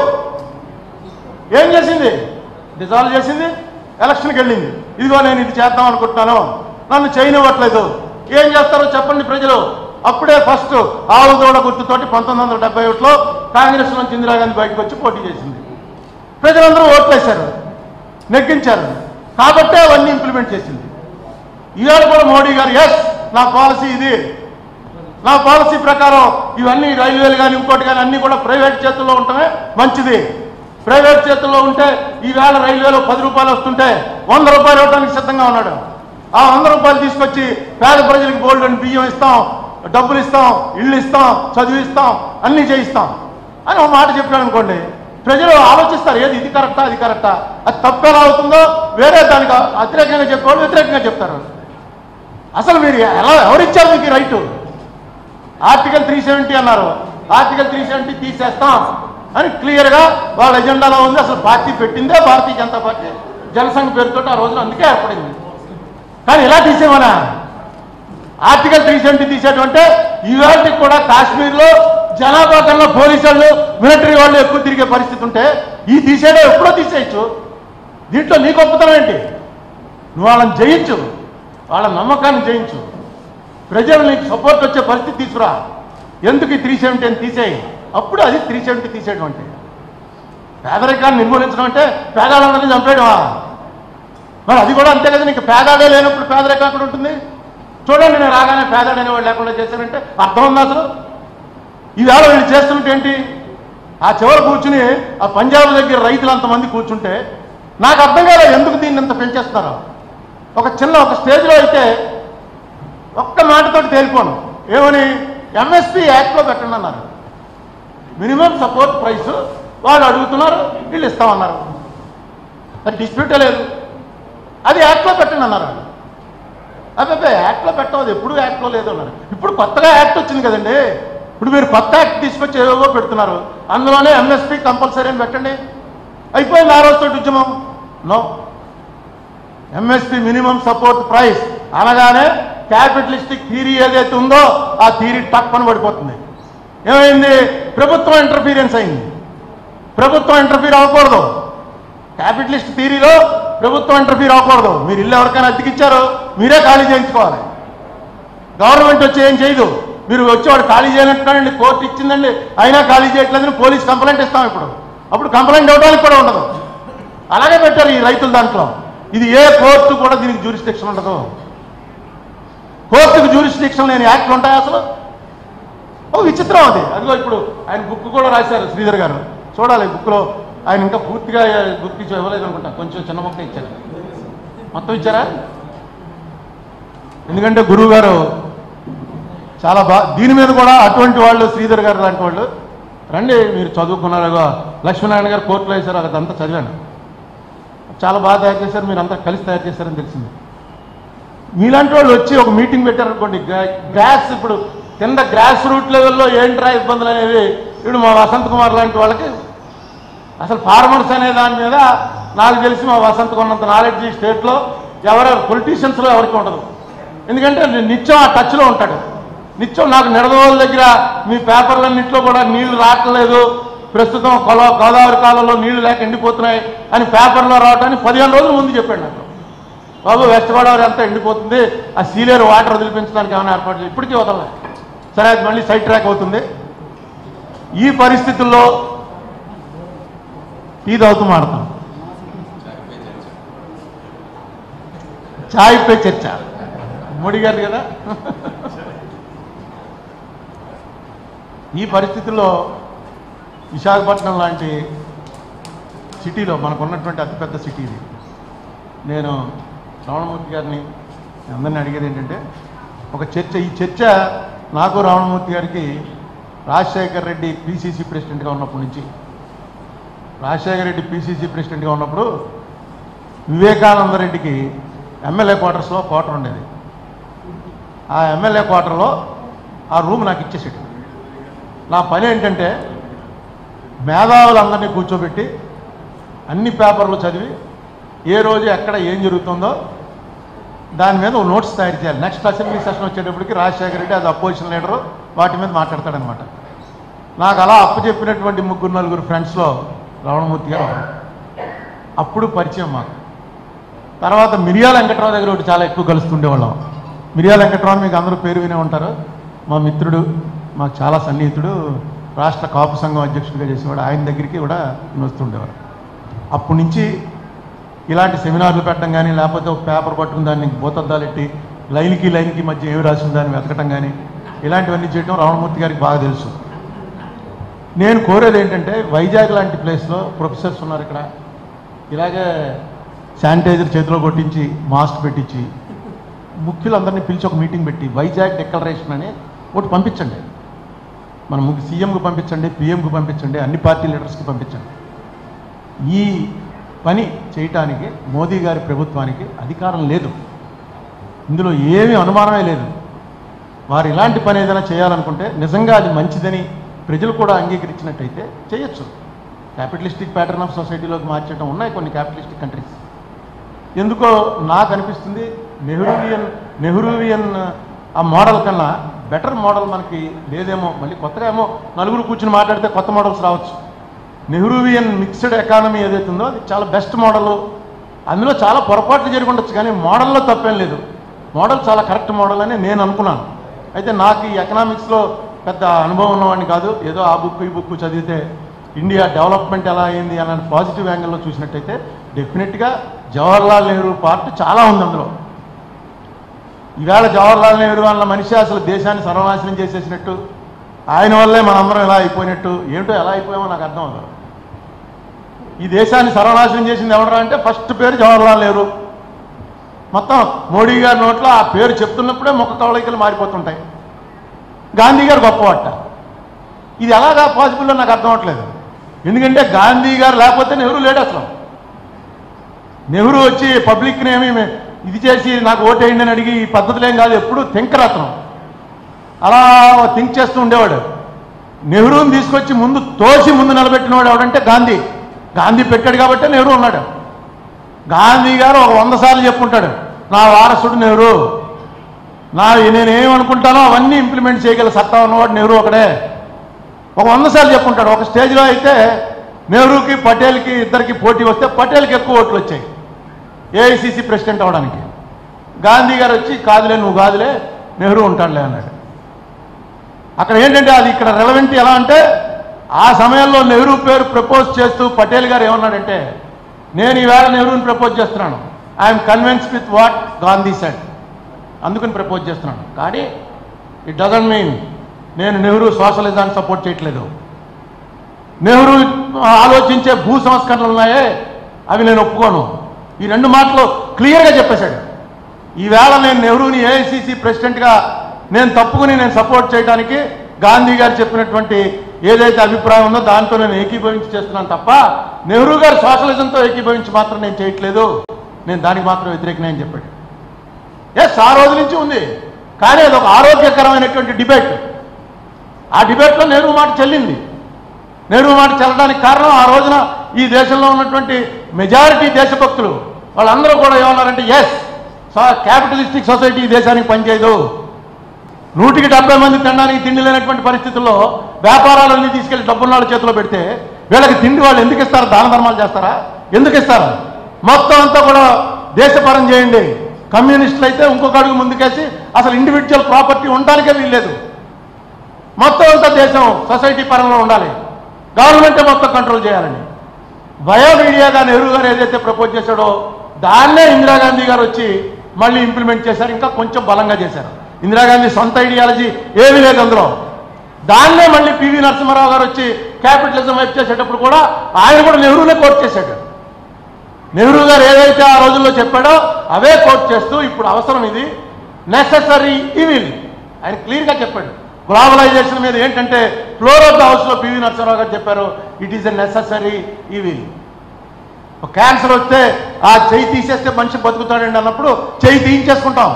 ఏం చేసింది డిజాల్వ్ చేసింది ఎలక్షన్కి వెళ్ళింది ఇదిగో నేను ఇది చేద్దాం అనుకుంటున్నాను నన్ను చేయనివ్వట్లేదు ఏం చేస్తారో చెప్పండి ప్రజలు అప్పుడే ఫస్ట్ ఆవుదోడ గుర్తుతోటి పంతొమ్మిది వందల డెబ్బై ఒకటిలో కాంగ్రెస్ నుంచి ఇందిరాగాంధీ బయటకు వచ్చి పోటీ చేసింది ప్రజలందరూ ఓట్లేశారు నెగ్గించారు కాబట్టే అవన్నీ ఇంప్లిమెంట్ చేసింది ఇవాళ కూడా మోడీ గారు ఎస్ నా పాలసీ ఇది నా పాలసీ ప్రకారం ఇవన్నీ రైల్వేలు కానీ ఇంకోటి కానీ అన్నీ కూడా ప్రైవేట్ చేతుల్లో ఉండటమే మంచిది ప్రైవేట్ చేతుల్లో ఉంటే ఈవేళ రైల్వేలో పది రూపాయలు వస్తుంటే వంద రూపాయలు ఇవ్వడానికి సిద్ధంగా ఉన్నాడు ఆ వంద రూపాయలు తీసుకొచ్చి పేద ప్రజలకు గోల్డ్ అని బియ్యం ఇస్తాం డబ్బులు ఇస్తాం ఇళ్ళు ఇస్తాం చదువు ఇస్తాం అన్నీ చేయిస్తాం అని ఒక మాట చెప్పాడు అనుకోండి ప్రజలు ఆలోచిస్తారు ఏది ఇది కరెక్టా అది కరెక్టా అది తప్పు ఎలా అవుతుందో వేరే దానికి వ్యతిరేకంగా చెప్పేవాళ్ళు వ్యతిరేకంగా చెప్తారు అసలు మీరు ఎలా ఎవరిచ్చారు మీకు ఈ రైటు ఆర్టికల్ త్రీ సెవెంటీ అన్నారు ఆర్టికల్ త్రీ సెవెంటీ తీసేస్తాం అని క్లియర్గా వాళ్ళ ఎజెండాలో ఉంది అసలు పార్టీ పెట్టిందే భారతీయ జనతా పార్టీ జనసంఘ పేరుతో ఆ రోజున అందుకే ఏర్పడింది కానీ ఇలా తీసేమనా ఆర్టికల్ త్రీ సెవెంటీ తీసేటంటే ఇవాళకి కూడా కాశ్మీర్లో జనాభా కన్నా పోలీసు వాళ్ళు మిలిటరీ వాళ్ళు ఎక్కువ తిరిగే పరిస్థితి ఉంటే ఈ తీసేయడం ఎప్పుడో తీసేయచ్చు దీంట్లో నీ గొప్పతనం ఏంటి నువ్వు వాళ్ళని జయించు వాళ్ళ నమ్మకాన్ని జయించు ప్రజలు నీకు సపోర్ట్ వచ్చే పరిస్థితి తీసుకురా ఎందుకు ఈ త్రీ సెవెంటీ అని తీసేయి అప్పుడు అది త్రీ సెవెంటీ తీసేయడం అంటే పేదరికాన్ని నిర్మూలించడం అంటే పేదాలందరినీ చంపేయడమా మరి అది కూడా అంతే కదా నీకు పేదాడే లేనప్పుడు పేదరికం అక్కడ ఉంటుంది చూడండి నేను రాగానే పేదాడనే వాడు లేకుండా చేశానంటే అర్థం ఉంది అసలు ఈవేళ వీళ్ళు చేస్తున్నట్టు ఏంటి ఆ చివర కూర్చుని ఆ పంజాబ్ దగ్గర రైతులు అంతమంది కూర్చుంటే నాకు అర్థం కాలేదు ఎందుకు దీన్ని ఇంత పెంచేస్తున్నారో ఒక చిన్న ఒక స్టేజ్లో అయితే ఒక్క మాటతోటి తేలిపోను ఏమని ఎంఎస్పి యాక్ట్లో పెట్టండి అన్నారు మినిమం సపోర్ట్ ప్రైస్ వాళ్ళు అడుగుతున్నారు వీళ్ళు ఇస్తామన్నారు అది డిస్ప్యూటే లేదు అది యాక్ట్లో పెట్టండి అన్నారు వాళ్ళు అబ్బాయి యాక్ట్లో పెట్టవద్దు ఎప్పుడు యాక్ట్లో లేదు అన్నారు ఇప్పుడు కొత్తగా యాక్ట్ వచ్చింది కదండి ఇప్పుడు మీరు కొత్త యాక్ట్ తీసుకొచ్చి ఏవేవో పెడుతున్నారు అందులోనే ఎంఎస్పి కంపల్సరీ అని పెట్టండి అయిపోయింది ఆ రోజుతో ఉద్యమం no MSP minimum support price అనగానే క్యాపిటలిస్టిక్ థీరీ ఏదైతే ఉందో ఆ థీరీ టక్ పని పడిపోతుంది ఏమైంది ప్రభుత్వం ఇంటర్ఫీరెన్స్ అయింది ప్రభుత్వం ఇంటర్ఫీర్ అవ్వకూడదు క్యాపిటలిస్ట్ థీరీలో ప్రభుత్వం ఇంటర్ఫీర్ అవ్వకూడదు మీరు ఇల్లు ఎవరికైనా అద్దెకిచ్చారో మీరే ఖాళీ చేయించుకోవాలి గవర్నమెంట్ వచ్చి ఏం చేయదు మీరు వచ్చి వాడు ఖాళీ చేయనట్టున్నాడండి కోర్టు ఇచ్చిందండి అయినా ఖాళీ చేయట్లేదని పోలీస్ కంప్లైంట్ ఇస్తాం ఇప్పుడు అప్పుడు కంప్లైంట్ ఇవ్వడానికి కూడా ఉండదు అలాగే పెట్టారు ఈ రైతుల దాంట్లో ఇది ఏ కోర్టు కూడా దీనికి జ్యూరిస్డిక్షన్ ఉండదు కోర్టుకు జ్యూరిస్డిక్షన్ లేని యాక్ట్లు ఉంటాయి అసలు ఓ విచిత్రం అది అదిగో ఇప్పుడు ఆయన బుక్ కూడా రాశారు శ్రీధర్ గారు చూడాలి బుక్లో ఆయన ఇంకా పూర్తిగా బుక్ ఇచ్చి ఇవ్వలేదు అనుకుంటా కొంచెం చిన్న బుక్ ఇచ్చారు మొత్తం ఇచ్చారా ఎందుకంటే గురువు గారు చాలా బా దీని మీద కూడా అటువంటి వాళ్ళు శ్రీధర్ గారు లాంటి వాళ్ళు రండి మీరు చదువుకున్నారు లక్ష్మీనారాయణ గారు కోర్టులో వేశారు అదంతా చదివాను చాలా బాగా తయారు చేశారు మీరు అంతా కలిసి తయారు చేశారని తెలిసింది మీలాంటి వాళ్ళు వచ్చి ఒక మీటింగ్ పెట్టారనుకోండి గ్రాస్ ఇప్పుడు కింద గ్రాస్ రూట్ లెవెల్లో ఏంట్రా ఇబ్బందులు అనేవి ఇప్పుడు మా వసంత్ కుమార్ లాంటి వాళ్ళకి అసలు ఫార్మర్స్ అనే దాని మీద నాకు తెలిసి మా వసంత్ కొన్నంత నాలెడ్జ్ ఈ స్టేట్లో ఎవరెవరు పొలిటీషియన్స్లో ఎవరికి ఉండదు ఎందుకంటే నేను నిత్యం ఆ టచ్లో ఉంటాడు నిత్యం నాకు నిడదవోల దగ్గర మీ పేపర్లన్నింటిలో కూడా నీళ్లు రావట్లేదు ప్రస్తుతం కొల గోదావరి కాలంలో నీళ్లు లేక ఎండిపోతున్నాయి అని పేపర్లో రావటాన్ని పదిహేను రోజుల ముందు చెప్పాడు నాకు బాబు వెస్ట్ గోదావరి అంతా ఎండిపోతుంది ఆ సీలేరు వాటర్ వదిలిపించడానికి ఏమైనా ఏర్పాటు చేయాలి ఇప్పటికీ వదలలే సరే అది మళ్ళీ సైడ్ ట్రాక్ అవుతుంది ఈ పరిస్థితుల్లో టీ తాగుతూ మాడతాం చాయ్ పే చర్చ మోడీ గారు కదా ఈ పరిస్థితుల్లో విశాఖపట్నం లాంటి సిటీలో మనకు ఉన్నటువంటి అతిపెద్ద సిటీ ఇది నేను రమణమూర్తి గారిని అందరిని అడిగేది ఏంటంటే ఒక చర్చ ఈ చర్చ నాకు రమణమూర్తి గారికి రాజశేఖర్ రెడ్డి పిసిసి ప్రెసిడెంట్గా ఉన్నప్పటి నుంచి రాజశేఖర రెడ్డి పిసిసి ప్రెసిడెంట్గా ఉన్నప్పుడు వివేకానంద రెడ్డికి ఎమ్మెల్యే క్వార్టర్స్లో క్వార్టర్ ఉండేది ఆ ఎమ్మెల్యే క్వార్టర్లో ఆ రూమ్ నాకు ఇచ్చేసాడు నా పని ఏంటంటే మేధావులందరినీ కూర్చోబెట్టి అన్ని పేపర్లు చదివి ఏ రోజు ఎక్కడ ఏం జరుగుతుందో దాని మీద ఒక నోట్స్ తయారు చేయాలి నెక్స్ట్ అసెంబ్లీ సెషన్ వచ్చేటప్పటికి రాజశేఖర రెడ్డి అది అపోజిషన్ లీడరు వాటి మీద మాట్లాడతాడనమాట నాకు అలా అప్పు చెప్పినటువంటి ముగ్గురు నలుగురు ఫ్రెండ్స్లో రమణమూర్తి గారు ఒకరు. అప్పుడు పరిచయం మాకు తర్వాత మిరియాల వెంకట్రావు దగ్గర ఒకటి చాలా ఎక్కువ కలుస్తుండేవాళ్ళం మిర్యాల వెంకటరావు మీకు అందరూ పేరు వినే ఉంటారు మా మిత్రుడు మాకు చాలా సన్నిహితుడు రాష్ట్ర కాపు సంఘం అధ్యక్షుడిగా చేసేవాడు ఆయన దగ్గరికి కూడా నేను వస్తుండేవారు అప్పటి నుంచి ఇలాంటి సెమినార్లు పెట్టడం కానీ లేకపోతే ఒక పేపర్ పట్టుకుని దాన్ని భూతద్దాలెట్టి లైన్కి లైన్కి మధ్య ఏమి రాసింది దాన్ని వెతకటం కానీ ఇలాంటివన్నీ చేయడం రమణమూర్తి గారికి బాగా తెలుసు నేను కోరేది ఏంటంటే వైజాగ్ లాంటి ప్లేస్లో ప్రొఫెసర్స్ ఉన్నారు ఇక్కడ ఇలాగే శానిటైజర్ చేతిలో కొట్టించి మాస్క్ పెట్టించి ముఖ్యులందరినీ పిలిచి ఒక మీటింగ్ పెట్టి వైజాగ్ డిక్లరేషన్ అని ఒకటి పంపించండి మన ముఖ్య సీఎంకు పంపించండి పిఎంకు పంపించండి అన్ని పార్టీ లీడర్స్కి పంపించండి ఈ పని చేయటానికి మోదీ గారి ప్రభుత్వానికి అధికారం లేదు ఇందులో ఏమీ అనుమానమే లేదు వారు ఇలాంటి పని ఏదైనా చేయాలనుకుంటే నిజంగా అది మంచిదని ప్రజలు కూడా అంగీకరించినట్టయితే చేయొచ్చు క్యాపిటలిస్టిక్ ప్యాటర్న్ ఆఫ్ సొసైటీలోకి మార్చడం ఉన్నాయి కొన్ని క్యాపిటలిస్టిక్ కంట్రీస్ ఎందుకో నాకు అనిపిస్తుంది నెహ్రూవియన్ నెహ్రూవియన్ ఆ మోడల్ కన్నా బెటర్ మోడల్ మనకి లేదేమో మళ్ళీ కొత్తగా ఏమో నలుగురు కూర్చుని మాట్లాడితే కొత్త మోడల్స్ రావచ్చు నెహ్రూవియన్ మిక్స్డ్ ఎకానమీ ఏదైతే ఉందో అది చాలా బెస్ట్ మోడల్ అందులో చాలా పొరపాట్లు జరిగి ఉండొచ్చు కానీ మోడల్లో తప్పేం లేదు మోడల్ చాలా కరెక్ట్ మోడల్ అని నేను అనుకున్నాను అయితే నాకు ఈ ఎకనామిక్స్లో పెద్ద అనుభవం ఉన్నవాడిని కాదు ఏదో ఆ బుక్ ఈ బుక్ చదివితే ఇండియా డెవలప్మెంట్ ఎలా అయింది అనే పాజిటివ్ యాంగిల్లో చూసినట్టయితే డెఫినెట్గా జవహర్లాల్ నెహ్రూ పార్ట్ చాలా ఉంది అందులో ఈవేళ జవహర్లాల్ నెహ్రూ వల్ల మనిషి అసలు దేశాన్ని సర్వనాశనం చేసేసినట్టు ఆయన వల్లే మనందరం ఎలా అయిపోయినట్టు ఏంటో ఎలా అయిపోయామో నాకు అర్థం అవుతుంది ఈ దేశాన్ని సర్వనాశనం చేసింది ఎవడరా అంటే ఫస్ట్ పేరు జవహర్లాల్ నెహ్రూ మొత్తం మోడీ గారి నోట్లో ఆ పేరు చెప్తున్నప్పుడే ముఖ కవళికలు మారిపోతుంటాయి గాంధీ గారు గొప్పవాట ఇది ఎలాగా పాసిబుల్లో నాకు అర్థం అవట్లేదు ఎందుకంటే గాంధీ గారు లేకపోతే నెహ్రూ లేడు అసలు నెహ్రూ వచ్చి పబ్లిక్ని ఏమి ఇది చేసి నాకు ఓటేయండి అని అడిగి ఈ పద్ధతులు ఏం కాదు ఎప్పుడు థింకర్ అతను అలా థింక్ చేస్తూ ఉండేవాడు నెహ్రూని తీసుకొచ్చి ముందు తోసి ముందు నిలబెట్టినవాడు ఎవడంటే గాంధీ గాంధీ పెట్టాడు కాబట్టి నెహ్రూ ఉన్నాడు గాంధీ గారు ఒక వంద సార్లు చెప్పుంటాడు నా వారసుడు నెహ్రూ నా నేనేమనుకుంటానో అవన్నీ ఇంప్లిమెంట్ చేయగల సత్తా ఉన్నవాడు నెహ్రూ ఒకడే ఒక వంద సార్లు చెప్పుంటాడు ఒక స్టేజ్లో అయితే నెహ్రూకి పటేల్కి ఇద్దరికి పోటీ వస్తే పటేల్కి ఎక్కువ ఓట్లు వచ్చాయి ఏఐసిసి ప్రెసిడెంట్ అవడానికి గాంధీ గారు వచ్చి కాదులే నువ్వు కాదులే నెహ్రూ ఉంటాడులే అన్నాడు అక్కడ ఏంటంటే అది ఇక్కడ రెలవెంట్ ఎలా అంటే ఆ సమయంలో నెహ్రూ పేరు ప్రపోజ్ చేస్తూ పటేల్ గారు ఏమన్నాడంటే నేను ఈవేళ నెహ్రూని ప్రపోజ్ చేస్తున్నాను I'm convince with what Gandhi said అందుకని ప్రపోజ్ చేస్తున్నాను కానీ ఇట్ డజంట్ మీన్ నేను నెహ్రూ సోషలిజాన్ని సపోర్ట్ చేయట్లేదు నెహ్రూ ఆలోచించే భూ సంస్కరణలు ఉన్నాయే అవి నేను ఒప్పుకోను ఈ రెండు మాటలు క్లియర్గా చెప్పేశాడు ఈవేళ నేను నెహ్రూని ఏఐసిసి ప్రెసిడెంట్గా నేను తప్పుకుని నేను సపోర్ట్ చేయడానికి గాంధీ గారు చెప్పినటువంటి ఏదైతే అభిప్రాయం ఉందో దాంతో నేను ఏకీభవించి చేస్తున్నాను తప్ప నెహ్రూ గారు సోషలిజంతో ఏకీభవించి మాత్రం నేను చేయట్లేదు నేను దానికి మాత్రం వ్యతిరేకనే అని చెప్పాడు ఎస్ ఆ రోజు నుంచి ఉంది కానీ అది ఒక ఆరోగ్యకరమైనటువంటి డిబేట్ ఆ డిబేట్లో నెహ్రూ మాట చెల్లింది నెహ్రూ మాట చెల్లడానికి కారణం ఆ రోజున ఈ దేశంలో ఉన్నటువంటి మెజారిటీ దేశభక్తులు వాళ్ళందరూ కూడా ఏమన్నారంటే ఎస్ క్యాపిటలిస్టిక్ సొసైటీ ఈ దేశానికి పనిచేయదు నూటికి డెబ్బై మంది తినడానికి తిండి లేనటువంటి పరిస్థితుల్లో వ్యాపారాలన్నీ తీసుకెళ్లి డబ్బున్న వాళ్ళ చేతిలో పెడితే వీళ్ళకి తిండి వాళ్ళు ఎందుకు ఇస్తారు దాన ధర్మాలు చేస్తారా ఎందుకు ఇస్తారు మొత్తం అంతా కూడా దేశపరం చేయండి కమ్యూనిస్టులు అయితే ఇంకొక అడుగు ముందుకేసి అసలు ఇండివిజువల్ ప్రాపర్టీ ఉండడానికే వీల్లేదు మొత్తం అంతా దేశం సొసైటీ పరంలో ఉండాలి గవర్నమెంటే మొత్తం కంట్రోల్ చేయాలని బయో మీడియాగా నెహ్రూ గారు ఏదైతే ప్రపోజ్ చేశాడో దాన్నే ఇందిరాగాంధీ గారు వచ్చి మళ్ళీ ఇంప్లిమెంట్ చేశారు ఇంకా కొంచెం బలంగా చేశారు ఇందిరాగాంధీ సొంత ఐడియాలజీ ఏమీ లేదు అందులో దాన్నే మళ్ళీ పివి నరసింహారావు గారు వచ్చి క్యాపిటలిజం వైపు చేసేటప్పుడు కూడా ఆయన కూడా నెహ్రూనే కోట్ చేశాడు నెహ్రూ గారు ఏదైతే ఆ రోజుల్లో చెప్పాడో అవే కోట్ చేస్తూ ఇప్పుడు అవసరం ఇది నెససరీ ఈవిల్ ఆయన క్లియర్గా చెప్పాడు గ్లోబలైజేషన్ మీద ఏంటంటే ఫ్లోర్ ఆఫ్ ద హౌస్లో పివి నరసింహారావు గారు చెప్పారు it is a necessary evil cancer వస్తే ఆ చెయ్యి తీసేస్తే మనిషి బతుకుతాడండి అన్నప్పుడు చెయ్యి తీయించేసుకుంటాం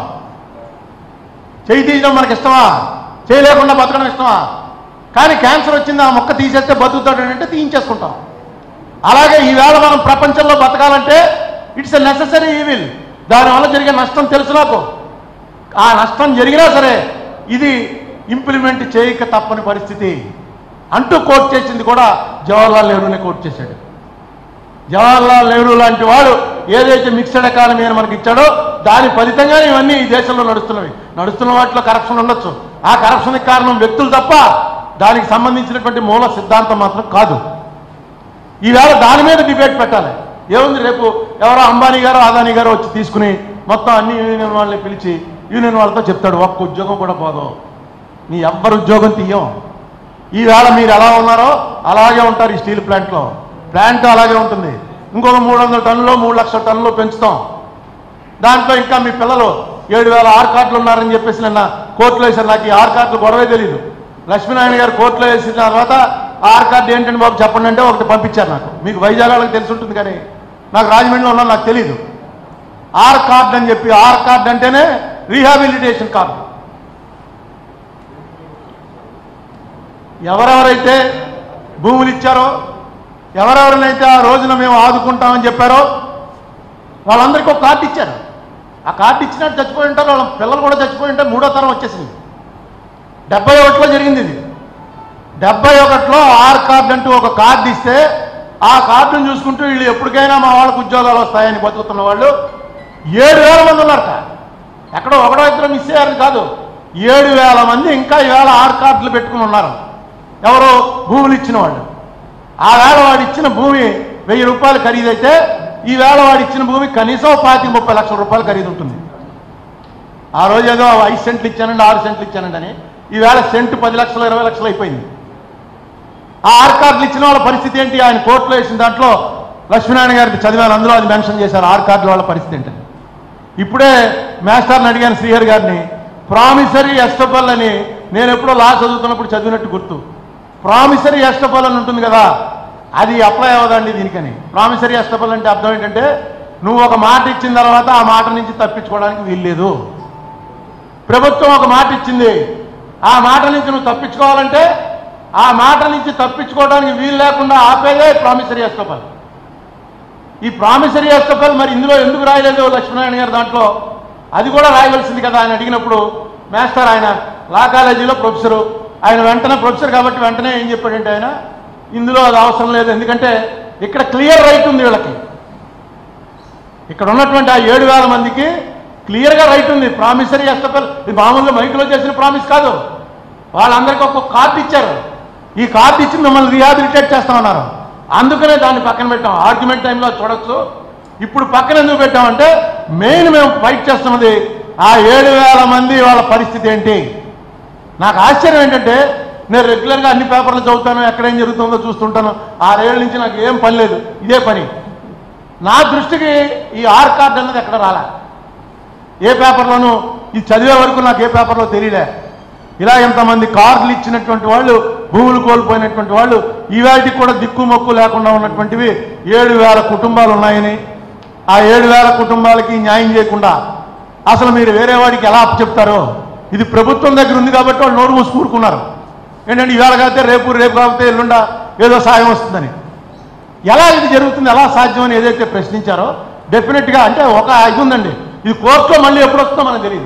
చెయ్యి తీయడం మనకి ఇష్టమా చేయలేకుండా బతకడం ఇష్టమా కానీ క్యాన్సర్ వచ్చింది ఆ మొక్క తీసేస్తే బతుకుతాడు అంటే తీయించేసుకుంటాం అలాగే ఈవేళ మనం ప్రపంచంలో బతకాలంటే ఇట్స్ ఎ నెససరీ ఈవిల్ దానివల్ల జరిగే నష్టం తెలుసు నాకు ఆ నష్టం జరిగినా సరే ఇది ఇంప్లిమెంట్ చేయక తప్పని పరిస్థితి అంటూ కోట్ చేసింది కూడా జవహర్లాల్ నెహ్రూనే కోట్ చేశాడు జవహర్లాల్ నెహ్రూ లాంటి వాడు ఏదైతే మిక్స్డ్ ఎకానమీ అని మనకి ఇచ్చాడో దాని ఫలితంగానే ఇవన్నీ ఈ దేశంలో నడుస్తున్నవి నడుస్తున్న వాటిలో కరప్షన్ ఉండొచ్చు ఆ కరప్షన్కి కారణం వ్యక్తులు తప్ప దానికి సంబంధించినటువంటి మూల సిద్ధాంతం మాత్రం కాదు ఈవేళ దాని మీద డిబేట్ పెట్టాలి ఏముంది రేపు ఎవరో అంబానీ గారు అదానీ గారు వచ్చి తీసుకుని మొత్తం అన్ని యూనియన్ వాళ్ళని పిలిచి యూనియన్ వాళ్ళతో చెప్తాడు ఒక్క ఉద్యోగం కూడా పోదు నీ ఎవ్వరు ఉద్యోగం తీయం ఈవేళ మీరు ఎలా ఉన్నారో అలాగే ఉంటారు ఈ స్టీల్ ప్లాంట్లో ప్లాంట్ అలాగే ఉంటుంది ఇంకొక మూడు వందల టన్నులు మూడు లక్షల టన్నులు పెంచుతాం దాంట్లో ఇంకా మీ పిల్లలు ఏడు వేల ఆర్ కార్డులు ఉన్నారని చెప్పేసి నిన్న కోర్టులో వేశారు నాకు ఈ ఆర్ కార్డులు గొడవే తెలియదు లక్ష్మీనారాయణ గారు కోర్టులో వేసిన తర్వాత ఆర్ కార్డు ఏంటంటే బాబు చెప్పండి అంటే ఒకటి పంపించారు నాకు మీకు వైజాగ్ వాళ్ళకి తెలిసి ఉంటుంది కానీ నాకు రాజమండ్రిలో ఉన్నా నాకు తెలియదు ఆర్ కార్డు అని చెప్పి ఆర్ కార్డు అంటేనే రీహాబిలిటేషన్ కార్డు ఎవరెవరైతే భూములు ఇచ్చారో ఎవరెవరినైతే ఆ రోజున మేము ఆదుకుంటామని చెప్పారో వాళ్ళందరికీ ఒక కార్డు ఇచ్చారు ఆ కార్డు ఇచ్చినట్టు చచ్చిపోయి ఉంటారు వాళ్ళ పిల్లలు కూడా చచ్చిపోయి ఉంటే మూడో తరం వచ్చేసింది డెబ్బై ఒకటిలో జరిగింది ఇది డెబ్బై ఒకటిలో ఆర్ కార్డు అంటూ ఒక కార్డు ఇస్తే ఆ కార్డును చూసుకుంటూ వీళ్ళు ఎప్పటికైనా మా వాళ్ళకు ఉద్యోగాలు వస్తాయని బతుకుతున్న వాళ్ళు ఏడు వేల మంది ఉన్నారట ఎక్కడో ఒకడో ఇద్దరు మిస్ అయ్యారని కాదు ఏడు వేల మంది ఇంకా ఈవేళ ఆర్ కార్డులు పెట్టుకుని ఉన్నారు ఎవరు భూములు ఇచ్చిన వాళ్ళు ఆ వేళ వాడు ఇచ్చిన భూమి వెయ్యి రూపాయలు ఖరీదైతే ఈ వేళ వాడు ఇచ్చిన భూమి కనీసం పాతి ముప్పై లక్షల రూపాయలు ఖరీదు ఉంటుంది ఆ రోజు ఏదో ఐదు సెంట్లు ఇచ్చానండి ఆరు సెంట్లు ఇచ్చానండి అని ఈవేళ సెంటు పది లక్షలు ఇరవై లక్షలు అయిపోయింది ఆ ఆర్ కార్డులు ఇచ్చిన వాళ్ళ పరిస్థితి ఏంటి ఆయన కోర్టులో వేసిన దాంట్లో లక్ష్మీనారాయణ గారికి చదివాను అందులో అది మెన్షన్ చేశారు ఆర్ కార్డుల వాళ్ళ పరిస్థితి ఏంటని ఇప్పుడే మాస్టర్ని అడిగాను శ్రీహరి గారిని ప్రామిసరీ ఎస్టపల్ అని నేను ఎప్పుడో లా చదువుతున్నప్పుడు చదివినట్టు గుర్తు ప్రామిసరీ ఎస్టపల్ అని ఉంటుంది కదా అది అప్లై అవ్వదండి దీనికని ప్రామిసరీ ఎస్టపల్ అంటే అర్థం ఏంటంటే నువ్వు ఒక మాట ఇచ్చిన తర్వాత ఆ మాట నుంచి తప్పించుకోవడానికి వీల్లేదు ప్రభుత్వం ఒక మాట ఇచ్చింది ఆ మాట నుంచి నువ్వు తప్పించుకోవాలంటే ఆ మాట నుంచి తప్పించుకోవడానికి వీలు లేకుండా ఆపేదే ప్రామిసరీ ఎస్టపల్ ఈ ప్రామిసరీ ఎస్టపల్ మరి ఇందులో ఎందుకు రాయలేదు లక్ష్మీనారాయణ గారు దాంట్లో అది కూడా రాయవలసింది కదా ఆయన అడిగినప్పుడు మాస్టర్ ఆయన లా కాలేజీలో ప్రొఫెసరు ఆయన వెంటనే ప్రొఫెసర్ కాబట్టి వెంటనే ఏం చెప్పాడంటే ఆయన ఇందులో అది అవసరం లేదు ఎందుకంటే ఇక్కడ క్లియర్ రైట్ ఉంది వీళ్ళకి ఇక్కడ ఉన్నటువంటి ఆ ఏడు వేల మందికి క్లియర్గా రైట్ ఉంది ప్రామిసరీ ఎస్టపల్ ఇది మామూలుగా మైకులో చేసిన ప్రామిస్ కాదు వాళ్ళందరికీ ఒక్కొక్క కార్డు ఇచ్చారు ఈ కార్డు ఇచ్చి మిమ్మల్ని రీహాబిలిటేట్ చేస్తామన్నారు అందుకనే దాన్ని పక్కన పెట్టాం ఆర్గ్యుమెంట్ టైంలో చూడొచ్చు ఇప్పుడు పక్కన ఎందుకు పెట్టామంటే మెయిన్ మేము ఫైట్ చేస్తున్నది ఆ ఏడు వేల మంది వాళ్ళ పరిస్థితి ఏంటి నాకు ఆశ్చర్యం ఏంటంటే నేను రెగ్యులర్గా అన్ని పేపర్లు చదువుతాను ఎక్కడ ఏం జరుగుతుందో చూస్తుంటాను ఆరేళ్ళ నుంచి నాకు ఏం పని లేదు ఇదే పని నా దృష్టికి ఈ ఆర్ కార్డ్ అన్నది ఎక్కడ రాలే ఏ పేపర్లోనూ ఇది చదివే వరకు నాకు ఏ పేపర్లో తెలియలే ఇలా ఎంతమంది కార్డులు ఇచ్చినటువంటి వాళ్ళు భూములు కోల్పోయినటువంటి వాళ్ళు ఈవేటికి కూడా దిక్కు మొక్కు లేకుండా ఉన్నటువంటివి ఏడు వేల కుటుంబాలు ఉన్నాయని ఆ ఏడు వేల కుటుంబాలకి న్యాయం చేయకుండా అసలు మీరు వేరే వాడికి ఎలా చెప్తారో ఇది ప్రభుత్వం దగ్గర ఉంది కాబట్టి వాళ్ళు నోరు మూసి కూరుకున్నారు ఏంటంటే ఇవాళ కాకపోతే రేపు రేపు కాకపోతే ఎల్లుండ ఏదో సాయం వస్తుందని ఎలా ఇది జరుగుతుంది ఎలా సాధ్యం అని ఏదైతే ప్రశ్నించారో డెఫినెట్గా అంటే ఒక ఇది ఉందండి ఇది కోర్టులో మళ్ళీ ఎప్పుడు వస్తుందో మనకు తెలియదు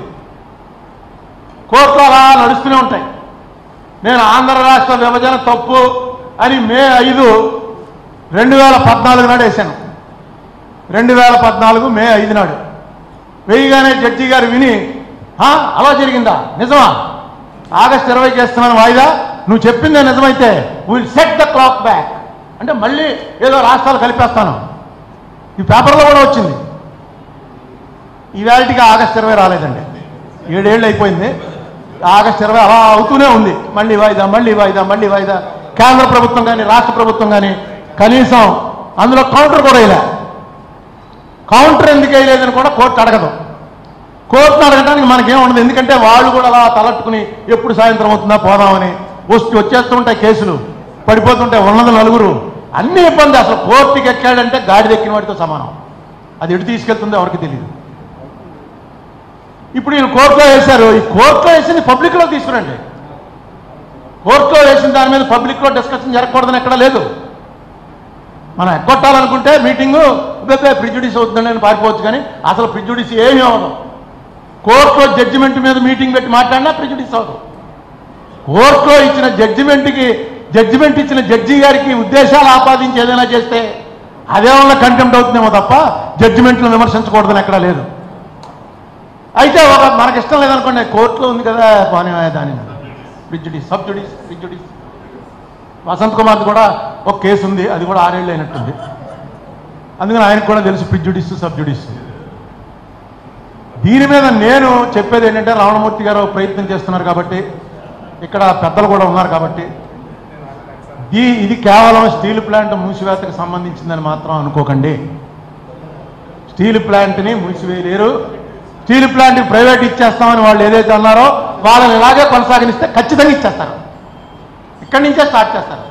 కోర్టులో అలా నడుస్తూనే ఉంటాయి నేను ఆంధ్ర రాష్ట్ర విభజన తప్పు అని మే ఐదు రెండు వేల పద్నాలుగు నాడు వేశాను రెండు వేల పద్నాలుగు మే ఐదు నాడు వేయగానే జడ్జి గారు విని "హా, అలా జరిగిందా నిజమా ఆగస్ట్ ఇరవై చేస్తున్నాను వాయిదా నువ్వు చెప్పిందే నిజమైతే will set the clock back అంటే మళ్ళీ ఏదో రాష్ట్రాలు కలిపేస్తాను ఈ పేపర్లో కూడా వచ్చింది ఈవేళకి ఆగస్ట్ ఇరవై రాలేదండి ఏడేళ్ళు అయిపోయింది ఆగస్ట్ ఇరవై అలా అవుతూనే ఉంది మళ్ళీ వాయిదా మళ్ళీ వాయిదా మళ్ళీ వాయిదా కేంద్ర ప్రభుత్వం కానీ రాష్ట్ర ప్రభుత్వం కానీ కనీసం అందులో కౌంటర్ కూడా వేయలే కౌంటర్ ఎందుకు వేయలేదని కూడా కోర్టు అడగదు కోర్టును అడగడానికి మనకేం ఉండదు ఎందుకంటే వాళ్ళు కూడా అలా తలట్టుకుని ఎప్పుడు సాయంత్రం అవుతుందా పోదామని వస్తూ వచ్చేస్తుంటాయి కేసులు పడిపోతుంటాయి ఉన్నది నలుగురు అన్ని ఇబ్బంది అసలు కోర్టుకి ఎక్కాడంటే గాడి ఎక్కిన వాడితో సమానం అది ఎటు తీసుకెళ్తుందో ఎవరికి తెలియదు ఇప్పుడు ఈయన కోర్టులో వేశారు ఈ కోర్టులో వేసింది పబ్లిక్లో తీసుకురండి కోర్టులో వేసిన దాని మీద పబ్లిక్లో డిస్కషన్ జరగకూడదని ఎక్కడ లేదు మనం ఎగ్గొట్టాలనుకుంటే మీటింగు ప్రిజుడిస్ అవుతుందని అని పారిపోవచ్చు కానీ అసలు ప్రిజుడిస్ ఏమీ అవ్వదు కోర్టులో జడ్జిమెంట్ మీద మీటింగ్ పెట్టి మాట్లాడినా ప్రిజుడిస్ అవ్వదు కోర్టులో ఇచ్చిన జడ్జిమెంట్కి జడ్జిమెంట్ ఇచ్చిన జడ్జి గారికి ఉద్దేశాలు ఆపాదించి ఏదైనా చేస్తే అదేమన్నా కంటెంప్ట్ అవుతుందేమో తప్ప జడ్జిమెంట్లు విమర్శించకూడదని ఎక్కడా లేదు అయితే ఒక మనకి ఇష్టం లేదనుకోండి కోర్టులో ఉంది కదా పోనీ దాని prejudice sub judice prejudice Vasanth Kumar కూడా ఒక కేసు ఉంది అది కూడా ఆరేళ్ళు అయినట్టుంది అందుకని ఆయనకు కూడా తెలుసు ప్రిజుడిస్ సబ్జుడిస్ దీని మీద నేను చెప్పేది ఏంటంటే రావణమూర్తి గారు ప్రయత్నం చేస్తున్నారు కాబట్టి ఇక్కడ పెద్దలు కూడా ఉన్నారు కాబట్టి ఈ ఇది కేవలం స్టీల్ ప్లాంట్ మూసివేతకు సంబంధించిందని మాత్రం అనుకోకండి స్టీల్ ప్లాంట్ని మూసివేయలేరు స్టీల్ ప్లాంట్ ప్రైవేట్ ఇచ్చేస్తామని వాళ్ళు ఏదైతే అన్నారో వాళ్ళని ఇలాగే కొనసాగనిస్తే ఖచ్చితంగా ఇచ్చేస్తారు ఇక్కడి నుంచే స్టార్ట్ చేస్తారు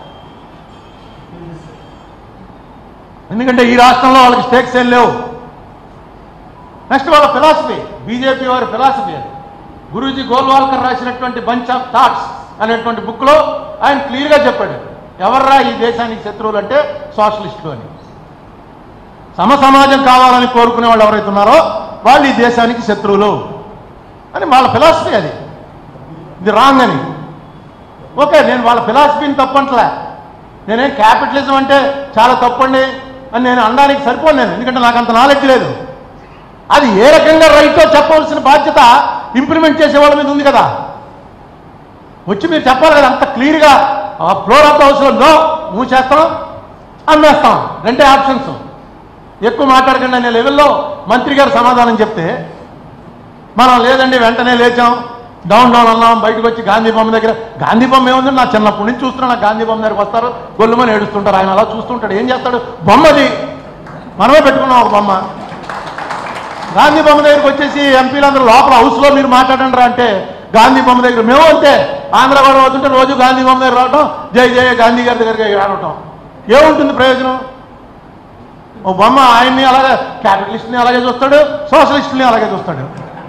ఎందుకంటే ఈ రాష్ట్రంలో వాళ్ళకి స్టేక్స్ ఏం లేవు నెక్స్ట్ వాళ్ళ ఫిలాసఫీ బీజేపీ వారి ఫిలాసఫీ అది గురూజీ గోల్వాల్కర్ రాసినటువంటి బంచ్ ఆఫ్ థాట్స్ అనేటువంటి బుక్లో ఆయన క్లియర్గా చెప్పాడు ఎవర్రా ఈ దేశానికి శత్రువులు అంటే సోషలిస్టులు అని సమ సమాజం కావాలని కోరుకునే వాళ్ళు ఎవరైతే ఉన్నారో వాళ్ళు ఈ దేశానికి శత్రువులు అని వాళ్ళ ఫిలాసఫీ అది ఇది రాంగ్ అని ఓకే నేను వాళ్ళ ఫిలాసఫీని తప్పంటలే నేనేం క్యాపిటలిజం అంటే చాలా తప్పండి అని నేను అనడానికి సరిపోను నేను ఎందుకంటే నాకు అంత నాలెడ్జ్ లేదు అది ఏ రకంగా రైటో చెప్పవలసిన బాధ్యత ఇంప్లిమెంట్ చేసే వాళ్ళ మీద ఉంది కదా వచ్చి మీరు చెప్పాలి కదా అంత క్లియర్గా ఫ్లోర్ ఆఫ్ ద హౌస్లో నో మూసేస్తాం అమ్మేస్తాం రెండే ఆప్షన్స్ ఎక్కువ మాట్లాడకండి అనే లెవెల్లో మంత్రి గారు సమాధానం చెప్తే మనం లేదండి వెంటనే లేచాం డౌన్ డౌన్ అన్నాం బయటకు వచ్చి గాంధీ బొమ్మ దగ్గర గాంధీ బొమ్మ ఏముంది నా చిన్నప్పటి నుంచి చూస్తున్నా నాకు గాంధీ బొమ్మ దగ్గరకు వస్తారు గొల్లుమని ఏడుస్తుంటారు ఆయన అలా చూస్తుంటాడు ఏం చేస్తాడు బొమ్మది మనమే పెట్టుకున్నాం ఒక బొమ్మ గాంధీ బొమ్మ దగ్గరికి వచ్చేసి ఎంపీలందరూ లోపల హౌస్లో మీరు మాట్లాడండి రా అంటే గాంధీ బొమ్మ దగ్గర మేము అంతే ఆంధ్ర కూడా అవుతుంటే రోజు గాంధీ బొమ్మ దగ్గర రావటం జై జయ గాంధీ గారి దగ్గరికి రావటం ఏముంటుంది ప్రయోజనం ఓ బొమ్మ ఆయన్ని అలాగే క్యాపిటలిస్ట్ని అలాగే చూస్తాడు సోషలిస్ట్ని అలాగే చూస్తాడు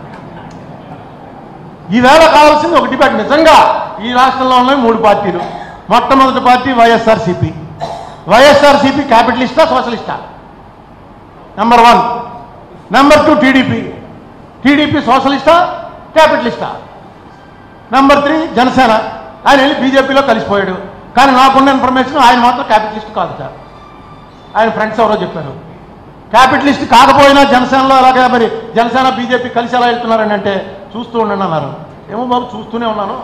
ఈవేళ కావాల్సింది ఒక డిబేట్ నిజంగా ఈ రాష్ట్రంలో ఉన్నాయి మూడు పార్టీలు మొట్టమొదటి పార్టీ వైఎస్ఆర్సీపీ వైఎస్ఆర్సీపీ క్యాపిటలిస్టా సోషలిస్టా number one number two TDP TDP సోషలిస్టా క్యాపిటలిస్టా నెంబర్ త్రీ జనసేన ఆయన వెళ్ళి బీజేపీలో కలిసిపోయాడు కానీ నాకున్న ఇన్ఫర్మేషన్ ఆయన మాత్రం క్యాపిటలిస్ట్ కాదు సార్ ఆయన ఫ్రెండ్స్ ఎవరో చెప్పారు క్యాపిటలిస్ట్ కాకపోయినా జనసేనలో అలాగే మరి జనసేన బీజేపీ కలిసి ఎలా వెళ్తున్నారని అంటే చూస్తూ ఉండండి అన్నారు ఏమో బాబు చూస్తూనే ఉన్నాను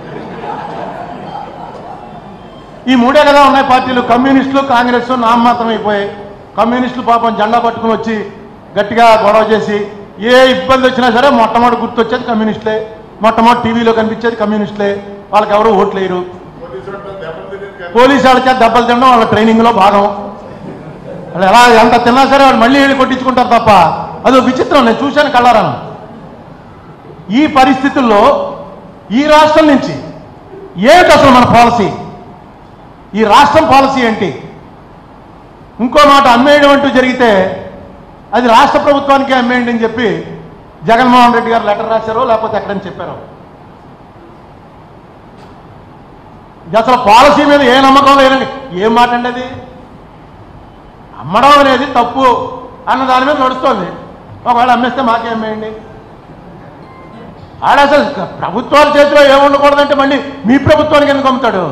ఈ మూడే కదా ఉన్నాయి పార్టీలు కమ్యూనిస్టులు కాంగ్రెస్ నామమాత్రం అయిపోయాయి కమ్యూనిస్టులు పాపం జెండా పట్టుకుని వచ్చి గట్టిగా గొడవ చేసి ఏ ఇబ్బంది వచ్చినా సరే మొట్టమొదటి గుర్తొచ్చేది కమ్యూనిస్టులే మొట్టమొదటి టీవీలో కనిపించేది కమ్యూనిస్టులే వాళ్ళకి ఎవరు ఓట్లేరు పోలీసు వాళ్ళ చేత దెబ్బలు తినడం వాళ్ళ ట్రైనింగ్లో భాగం వాళ్ళు ఎలా ఎంత తిన్నా సరే వాళ్ళు మళ్ళీ వెళ్ళి కొట్టించుకుంటారు తప్ప అదో విచిత్రం నేను చూశాను కళ్ళారాను ఈ పరిస్థితుల్లో ఈ రాష్ట్రం నుంచి ఏమిటి అసలు మన పాలసీ ఈ రాష్ట్రం పాలసీ ఏంటి ఇంకో మాట అమ్మేయడం అంటూ జరిగితే అది రాష్ట్ర ప్రభుత్వానికే అమ్మేయండి అని చెప్పి జగన్మోహన్ రెడ్డి గారు లెటర్ రాశారో లేకపోతే ఎక్కడని చెప్పారో ఇది అసలు పాలసీ మీద ఏ నమ్మకం లేదండి ఏం మాట అండి అది అమ్మడం అనేది తప్పు అన్న దాని మీద నడుస్తోంది ఒకవేళ అమ్మేస్తే మాకే అమ్మేయండి ఆడ అసలు ప్రభుత్వాల చేతిలో ఏముండకూడదంటే మళ్ళీ మీ ప్రభుత్వానికి ఎందుకు అమ్ముతాడు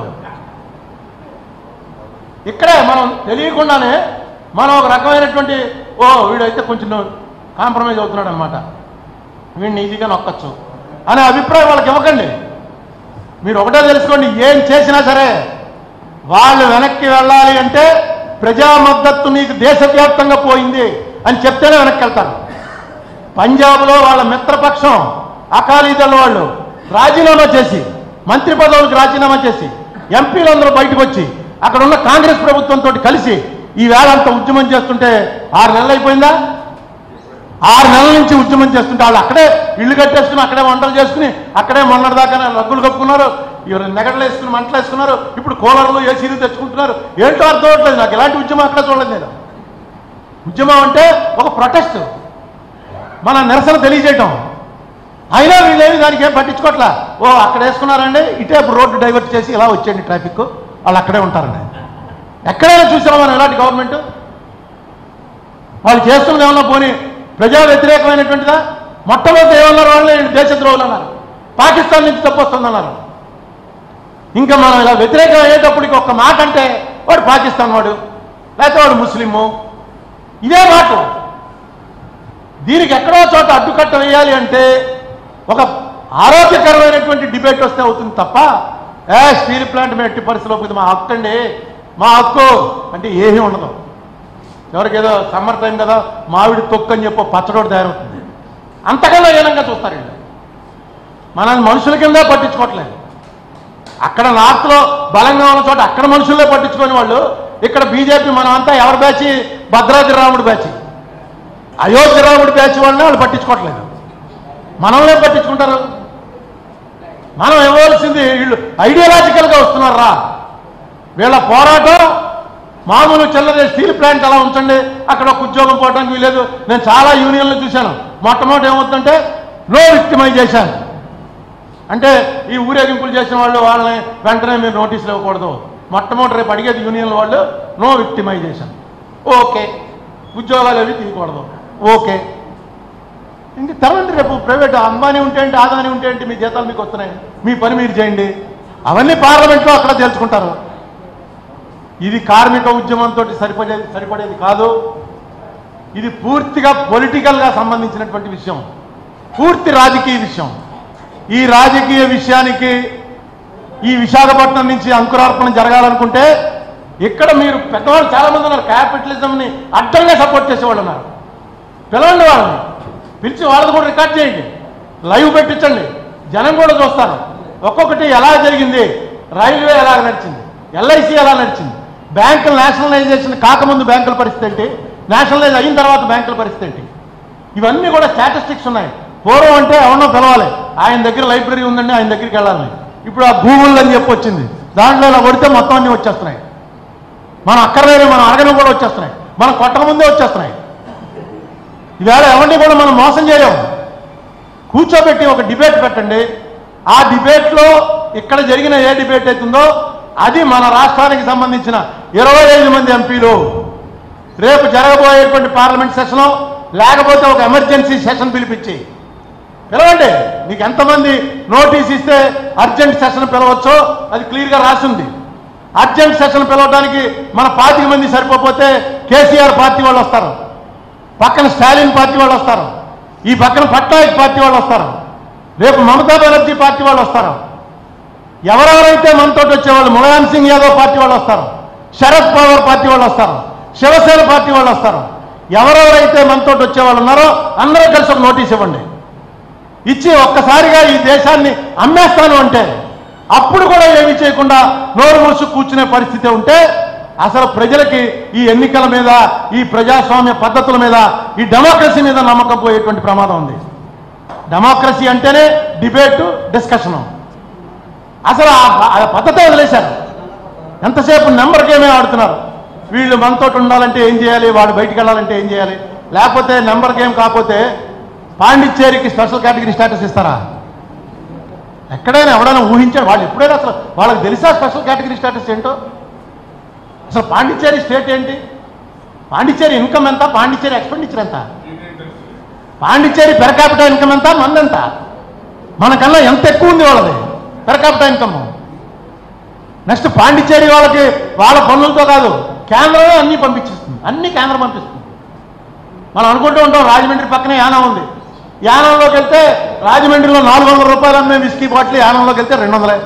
ఇక్కడే మనం తెలియకుండానే మనం ఒక రకమైనటువంటి ఓ వీడైతే కొంచెం కాంప్రమైజ్ అవుతున్నాడు అనమాట వీడిని ఈజీగా నొక్కచ్చు అనే అభిప్రాయం వాళ్ళకి ఇవ్వకండి మీరు ఒకటే తెలుసుకోండి ఏం చేసినా సరే వాళ్ళు వెనక్కి వెళ్ళాలి అంటే ప్రజా మద్దతు నీకు దేశవ్యాప్తంగా పోయింది అని చెప్తేనే వెనక్కి వెళ్తారు పంజాబ్లో వాళ్ళ మిత్రపక్షం అకాలీదళ వాళ్ళు రాజీనామా చేసి మంత్రి పదవులకు రాజీనామా చేసి ఎంపీలందరూ బయటకు వచ్చి అక్కడ ఉన్న కాంగ్రెస్ ప్రభుత్వంతో కలిసి ఈ వేళ అంత ఉద్యమం చేస్తుంటే ఆరు నెలలు అయిపోయిందా ఆరు నెలల నుంచి ఉద్యమం చేస్తుంటే వాళ్ళు అక్కడే ఇల్లు కట్టేసుకుని అక్కడే వంటలు చేసుకుని అక్కడే మొన్నటిదాకా రగ్గులు కప్పుకున్నారు ఎవరు నెగడలు వేసుకుని మంటలు వేసుకున్నారు ఇప్పుడు కూలర్లు ఏసీలు తెచ్చుకుంటున్నారు ఏంటో అర్థం అవట్లేదు నాకు ఎలాంటి ఉద్యమం అక్కడ చూడలేదు నేను ఉద్యమం అంటే ఒక ప్రొటెస్ట్ మన నిరసన తెలియజేయటం అయినా వీళ్ళేమి దానికి ఏం పట్టించుకోవట్లా ఓ అక్కడ వేసుకున్నారండి ఇటే ఇప్పుడు రోడ్డు డైవర్ట్ చేసి ఇలా వచ్చేయండి ట్రాఫిక్ వాళ్ళు అక్కడే ఉంటారండి ఎక్కడైనా చూసామా మనం ఎలాంటి గవర్నమెంట్ వాళ్ళు చేస్తున్నది ఏమన్నా పోనీ ప్రజా వ్యతిరేకమైనటువంటిదా మొట్టమొదటి ఏమన్నారు వాళ్ళు వీళ్ళు దేశద్రోహులు అన్నారు పాకిస్తాన్ నుంచి తప్పొస్తుందన్నారు ఇంకా మనం ఇలా వ్యతిరేకం అయ్యేటప్పటికి ఒక్క మాట అంటే వాడు పాకిస్తాన్ వాడు లేకపోతే వాడు ముస్లిము ఇదే మాట దీనికి ఎక్కడో చోట అడ్డుకట్ట వేయాలి అంటే ఒక ఆరోగ్యకరమైనటువంటి డిబేట్ వస్తే అవుతుంది తప్ప ఏ స్టీల్ ప్లాంట్ మేము ఎట్టి పరిస్థితిలో పోయింది మా హక్కు అండి మా హక్కు అంటే ఏమీ ఉండదు ఎవరికేదో సమ్మర్ టైం కదా మామిడి తొక్కు అని చెప్పి పచ్చడోడు తయారవుతుంది అంతకన్నా హీనంగా చూస్తారు వీళ్ళు మనల్ని మనుషుల కింద పట్టించుకోవట్లేదు అక్కడ నార్త్లో బలంగా ఉన్న చోట అక్కడ మనుషులే పట్టించుకునే వాళ్ళు ఇక్కడ బీజేపీ మనం అంతా ఎవరి బ్యాచ్ భద్రాద్రి రాముడు బ్యాచ్ అయోధ్య రాముడు బ్యాచ్ వాళ్ళని వాళ్ళు పట్టించుకోవట్లేదు మనల్నే పట్టించుకుంటారు మనం ఇవ్వాల్సింది వీళ్ళు ఐడియాలజికల్గా వస్తున్నారా వీళ్ళ పోరాటం మామూలు చిల్లర స్టీల్ ప్లాంట్ అలా ఉంచండి అక్కడ ఒక ఉద్యోగం పోవడానికి వీలేదు నేను చాలా యూనియన్లు చూశాను మొట్టమొదటి ఏమవుతుందంటే నో విక్టిమైజేషన్ అంటే ఈ ఊరేగింపులు చేసిన వాళ్ళు వాళ్ళని వెంటనే మీరు నోటీసులు ఇవ్వకూడదు మొట్టమొదటి రేపు అడిగేది యూనియన్ వాళ్ళు నో విక్టిమైజేషన్ ఓకే ఉద్యోగాలు అవి తీయకూడదు ఓకే ఇంక తెరవండి రేపు ప్రైవేట్ అంబానీ ఉంటే ఏంటి ఆదాని ఉంటే ఏంటి మీ జీతాలు మీకు వస్తున్నాయి మీ పని మీరు చేయండి అవన్నీ పార్లమెంట్లో అక్కడ తేల్చుకుంటారు ఇది కార్మిక ఉద్యమంతో సరిపడేది సరిపడేది కాదు ఇది పూర్తిగా పొలిటికల్గా సంబంధించినటువంటి విషయం పూర్తి రాజకీయ విషయం ఈ రాజకీయ విషయానికి ఈ విశాఖపట్నం నుంచి అంకురార్పణ జరగాలనుకుంటే ఇక్కడ మీరు పెద్దవాళ్ళు చాలా మంది ఉన్నారు క్యాపిటలిజంని అడ్డంగా సపోర్ట్ చేసేవాళ్ళు ఉన్నారు పిలవండి వాళ్ళని పిలిచి వాళ్ళది కూడా రికార్డ్ చేయండి లైవ్ పెట్టించండి జనం కూడా చూస్తారు ఒక్కొక్కటి ఎలా జరిగింది రైల్వే ఎలా నడిచింది ఎల్ఐసి ఎలా నడిచింది బ్యాంకుల నేషనలైజేషన్ కాకముందు బ్యాంకుల పరిస్థితి ఏంటి నేషనలైజ్ అయిన తర్వాత బ్యాంకుల పరిస్థితి ఏంటి ఇవన్నీ కూడా స్టాటిస్టిక్స్ ఉన్నాయి పూర్వం అంటే ఎవరినో పిలవాలి ఆయన దగ్గర లైబ్రరీ ఉందండి ఆయన దగ్గరికి వెళ్ళాలని ఇప్పుడు ఆ గూగుల్ అని చెప్పి వచ్చింది దాంట్లో ఇలా కొడితే మొత్తం అన్నీ వచ్చేస్తున్నాయి మనం అక్కర్లేదు మనం అడగడం కూడా వచ్చేస్తున్నాయి మనం కొట్టక ముందే వచ్చేస్తున్నాయి ఈవేళ ఎవరిని కూడా మనం మోసం చేయలేము కూర్చోబెట్టి ఒక డిబేట్ పెట్టండి ఆ డిబేట్లో ఇక్కడ జరిగిన ఏ డిబేట్ అవుతుందో అది మన రాష్ట్రానికి సంబంధించిన ఇరవై ఐదు మంది ఎంపీలు రేపు జరగబోయేటువంటి పార్లమెంట్ సెషన్ లేకపోతే ఒక ఎమర్జెన్సీ సెషన్ పిలిపించి పిలవండి నీకు ఎంతమంది నోటీస్ ఇస్తే అర్జెంట్ సెషన్ పిలవచ్చో అది క్లియర్గా రాసింది అర్జెంట్ సెషన్ పిలవడానికి మన పాతిక మంది సరిపోతే కేసీఆర్ పార్టీ వాళ్ళు వస్తారు పక్కన స్టాలిన్ పార్టీ వాళ్ళు వస్తారు ఈ పక్కన పట్నాయక్ పార్టీ వాళ్ళు వస్తారు రేపు మమతా బెనర్జీ పార్టీ వాళ్ళు వస్తారు ఎవరెవరైతే మనతో వచ్చేవాళ్ళు ములాయం సింగ్ యాదవ్ పార్టీ వాళ్ళు వస్తారు శరద్ పవార్ పార్టీ వాళ్ళు వస్తారు శివసేన పార్టీ వాళ్ళు వస్తారు ఎవరెవరైతే మనతో వచ్చేవాళ్ళు ఉన్నారో అందరూ కలిసి ఒక నోటీస్ ఇవ్వండి ఇచ్చి ఒక్కసారిగా ఈ దేశాన్ని అమ్మేస్తాను అంటే అప్పుడు కూడా ఏమీ చేయకుండా నోరు మూసు కూర్చునే పరిస్థితి ఉంటే అసలు ప్రజలకి ఈ ఎన్నికల మీద ఈ ప్రజాస్వామ్య పద్ధతుల మీద ఈ డెమోక్రసీ మీద నమ్మకం పోయేటువంటి ప్రమాదం ఉంది డెమోక్రసీ అంటేనే డిబేటు డిస్కషను అసలు ఆ- ఆ పద్ధతే వదిలేశారు ఎంతసేపు నెంబర్ గేమే ఆడుతున్నారు వీళ్ళు మనతో ఉండాలంటే ఏం చేయాలి వాడు బయటికి వెళ్ళాలంటే ఏం చేయాలి లేకపోతే నెంబర్ గేమ్ కాకపోతే పాండిచ్చేరికి స్పెషల్ కేటగిరీ స్టేటస్ ఇస్తారా ఎక్కడైనా ఎవడైనా ఊహించాడు వాళ్ళు ఎప్పుడైనా అసలు వాళ్ళకి తెలుసా స్పెషల్ కేటగిరీ స్టేటస్ ఏంటో అసలు పాండిచ్చేరి స్టేట్ ఏంటి పాండిచ్చేరి ఇన్కమ్ ఎంత పాండిచ్చేరి ఎక్స్పెండిచర్ ఎంత పాండిచ్చేరి పెర్ క్యాపిటల్ ఇన్కమ్ ఎంత మందెంత మనకన్నా ఎంత ఎక్కువ ఉంది వాళ్ళది per capital income next Pondicherry వాళ్ళకి వాళ్ళ పనులతో కాదు కేంద్రమే అన్ని పంపించేస్తుంది అన్ని కేంద్రం పంపిస్తుంది మనం అనుకుంటూ ఉంటాం రాజమండ్రి పక్కనే యానం ఉంది యానంలోకి వెళ్తే రాజమండ్రిలో నాలుగు వందల రూపాయలు అమ్మే విస్కీ బాటిల్ యానంలోకి వెళ్తే రెండు వందలే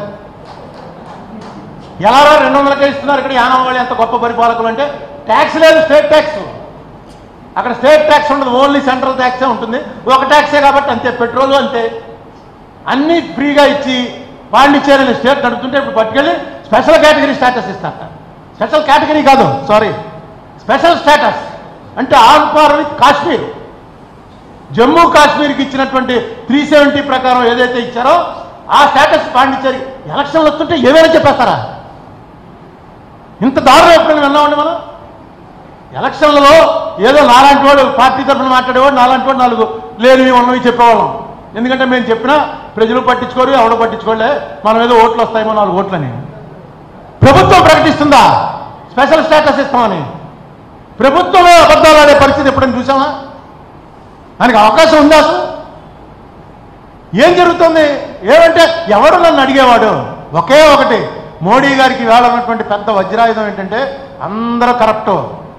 ఎలారా రెండు వందలకే ఇస్తున్నారు ఇక్కడ యానం వాళ్ళు ఎంత గొప్ప పరిపాలకులు అంటే ట్యాక్స్ లేదు స్టేట్ ట్యాక్స్ అక్కడ స్టేట్ ట్యాక్స్ ఉండదు ఓన్లీ సెంట్రల్ ట్యాక్సే ఉంటుంది ఒక ట్యాక్సే కాబట్టి అంతే పెట్రోల్ అంతే అన్నీ ఫ్రీగా ఇచ్చి పాండిచ్చేరిని స్టేట్ నడుపుతుంటే ఇప్పుడు పట్టుకెళ్ళి స్పెషల్ కేటగిరీ స్టేటస్ ఇస్తారట స్పెషల్ కేటగిరీ కాదు సారీ స్పెషల్ స్టేటస్ అంటే on par with Kashmir Jammu కాశ్మీర్కి ఇచ్చినటువంటి త్రీ సెవెంటీ ప్రకారం ఏదైతే ఇచ్చారో ఆ స్టేటస్ పాండిచ్చేరి ఎలక్షన్లు వస్తుంటే ఏమైనా చెప్పేస్తారా ఇంత దారుణం ఎప్పుడైనా విన్నామండి మనం ఎలక్షన్లలో ఏదో నాలాంటి వాడు పార్టీ తరఫున మాట్లాడేవాడు నాలాంటి వాడు నాలుగు లేనివి ఉన్నవి చెప్పేవాళ్ళం ఎందుకంటే మేము చెప్పినా ప్రజలు పట్టించుకోరు ఎవడో పట్టించుకోలే మనం ఏదో ఓట్లు వస్తాయేమో నాలుగు ఓట్లని ప్రభుత్వం ప్రకటిస్తుందా స్పెషల్ స్టేటస్ ఇస్తామని ప్రభుత్వమే అబద్ధాలు ఆడే పరిస్థితి ఎప్పుడైనా చూసామా దానికి అవకాశం ఉందా అసలు ఏం జరుగుతుంది ఏమంటే ఎవడు నన్ను అడిగేవాడు ఒకే ఒకటి మోడీ గారికి వేళ ఉన్నటువంటి పెద్ద వజ్రాయుధం ఏంటంటే అందరూ కరప్ట్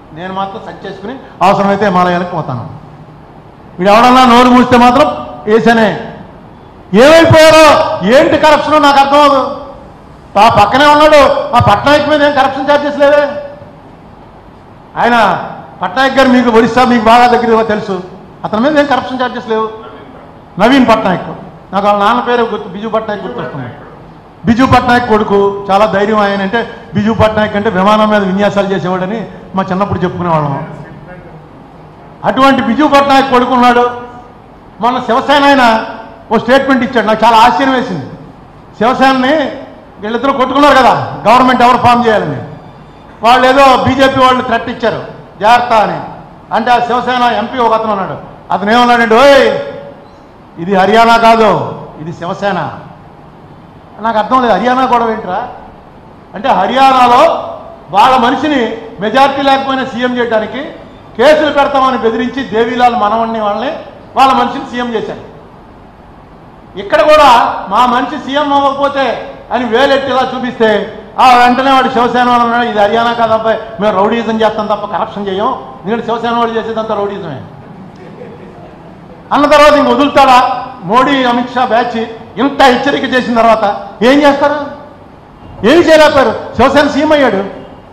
నేను మాత్రం సెట్ చేసుకుని అవసరమైతే హిమాలయాలకు పోతాను వీడు ఎవడన్నా నోరు మూస్తే మాత్రం వేసానే ఏమైపోయారో ఏంటి కరప్షన్ నాకు అర్థం అవ్వదు ఆ పక్కనే ఉన్నాడు ఆ పట్నాయక్ మీద ఏం కరప్షన్ ఛార్జెస్ లేవే ఆయన పట్నాయక్ గారు మీకు ఒరిస్సా మీకు బాగా దగ్గర తెలుసు అతని మీద ఏం కరప్షన్ ఛార్జెస్ లేవు నవీన్ పట్నాయక్ నాకు వాళ్ళ నాన్న పేరు గుర్తు బిజు పట్నాయక్ గుర్తొస్తుంది బిజు పట్నాయక్ కొడుకు చాలా ధైర్యం ఆయన అంటే బిజు పట్నాయక్ అంటే విమానం మీద విన్యాసాలు చేసేవాడని మా చిన్నప్పుడు చెప్పుకునేవాళ్ళం అటువంటి బిజు పట్నాయక్ కొడుకున్నాడు మొన్న శివసేన ఆయన ఓ స్టేట్మెంట్ ఇచ్చాడు నాకు చాలా ఆశ్చర్యం వేసింది శివసేనని వీళ్ళిద్దరూ కొట్టుకున్నారు కదా గవర్నమెంట్ ఎవరు ఫామ్ చేయాలని వాళ్ళు ఏదో బీజేపీ వాళ్ళు థ్రెట్ ఇచ్చారు జాగ్రత్త అని అంటే ఆ శివసేన ఎంపీ ఒక అతను ఉన్నాడు అతను ఏమన్నాడంటే ఓయ్ ఇది హర్యానా కాదు ఇది శివసేన నాకు అర్థం లేదు హర్యానా గొడవ ఏంట్రా అంటే హర్యానాలో వాళ్ళ మనిషిని మెజార్టీ లేకపోయినా సీఎం చేయడానికి కేసులు పెడతామని బెదిరించి దేవీలాల్ మనవణ్ణి వాళ్ళని వాళ్ళ మనిషిని సీఎం చేశారు ఇక్కడ కూడా మా మనిషి సీఎం అవ్వకపోతే అని వేలెట్టి ఇలా చూపిస్తే ఆ వెంటనే వాడు శివసేన వాళ్ళు అన్నాడు ఇది హర్యానా కాదు అబ్బాయి మేము రౌడీజం చేస్తాం తప్ప కరప్షన్ చేయం ఎందుకంటే శివసేన వాళ్ళు చేసేదంతా రౌడీజమే అన్న తర్వాత ఇంక వదులుతాడా మోడీ అమిత్ షా బ్యాచ్ ఇంత హెచ్చరిక చేసిన తర్వాత ఏం చేస్తారు ఏమి చేయలేకపోయారు శివసేన సీఎం అయ్యాడు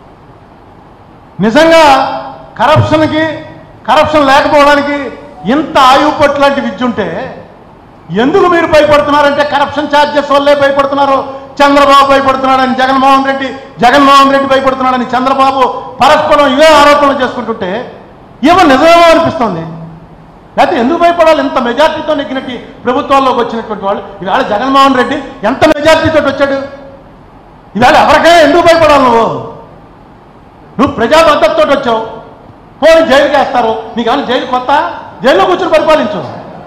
నిజంగా కరప్షన్కి కరప్షన్ లేకపోవడానికి ఇంత ఆయువు పట్టు లాంటి విద్య ఉంటే ఎందుకు మీరు భయపడుతున్నారంటే కరప్షన్ ఛార్జెస్ వల్లే భయపడుతున్నారు చంద్రబాబు భయపడుతున్నాడని జగన్మోహన్ రెడ్డి జగన్మోహన్ రెడ్డి భయపడుతున్నాడని చంద్రబాబు పరస్పరం ఇవే ఆరోపణలు చేసుకుంటుంటే ఏమో నిజమేమో అనిపిస్తుంది లేకపోతే ఎందుకు భయపడాలి ఎంత మెజార్టీతో నెగ్గినట్టు ప్రభుత్వాల్లోకి వచ్చినటువంటి వాళ్ళు ఇవాళ జగన్మోహన్ రెడ్డి ఎంత మెజార్టీతో వచ్చాడు ఇవాళ ఎవరికైనా ఎందుకు భయపడాలి నువ్వు నువ్వు ప్రజా మద్దతుతో వచ్చావు పోయి జైలుకి వేస్తారు నీకు ఏమైనా జైలు కొత్త జైల్లో కూర్చుని పరిపాలించు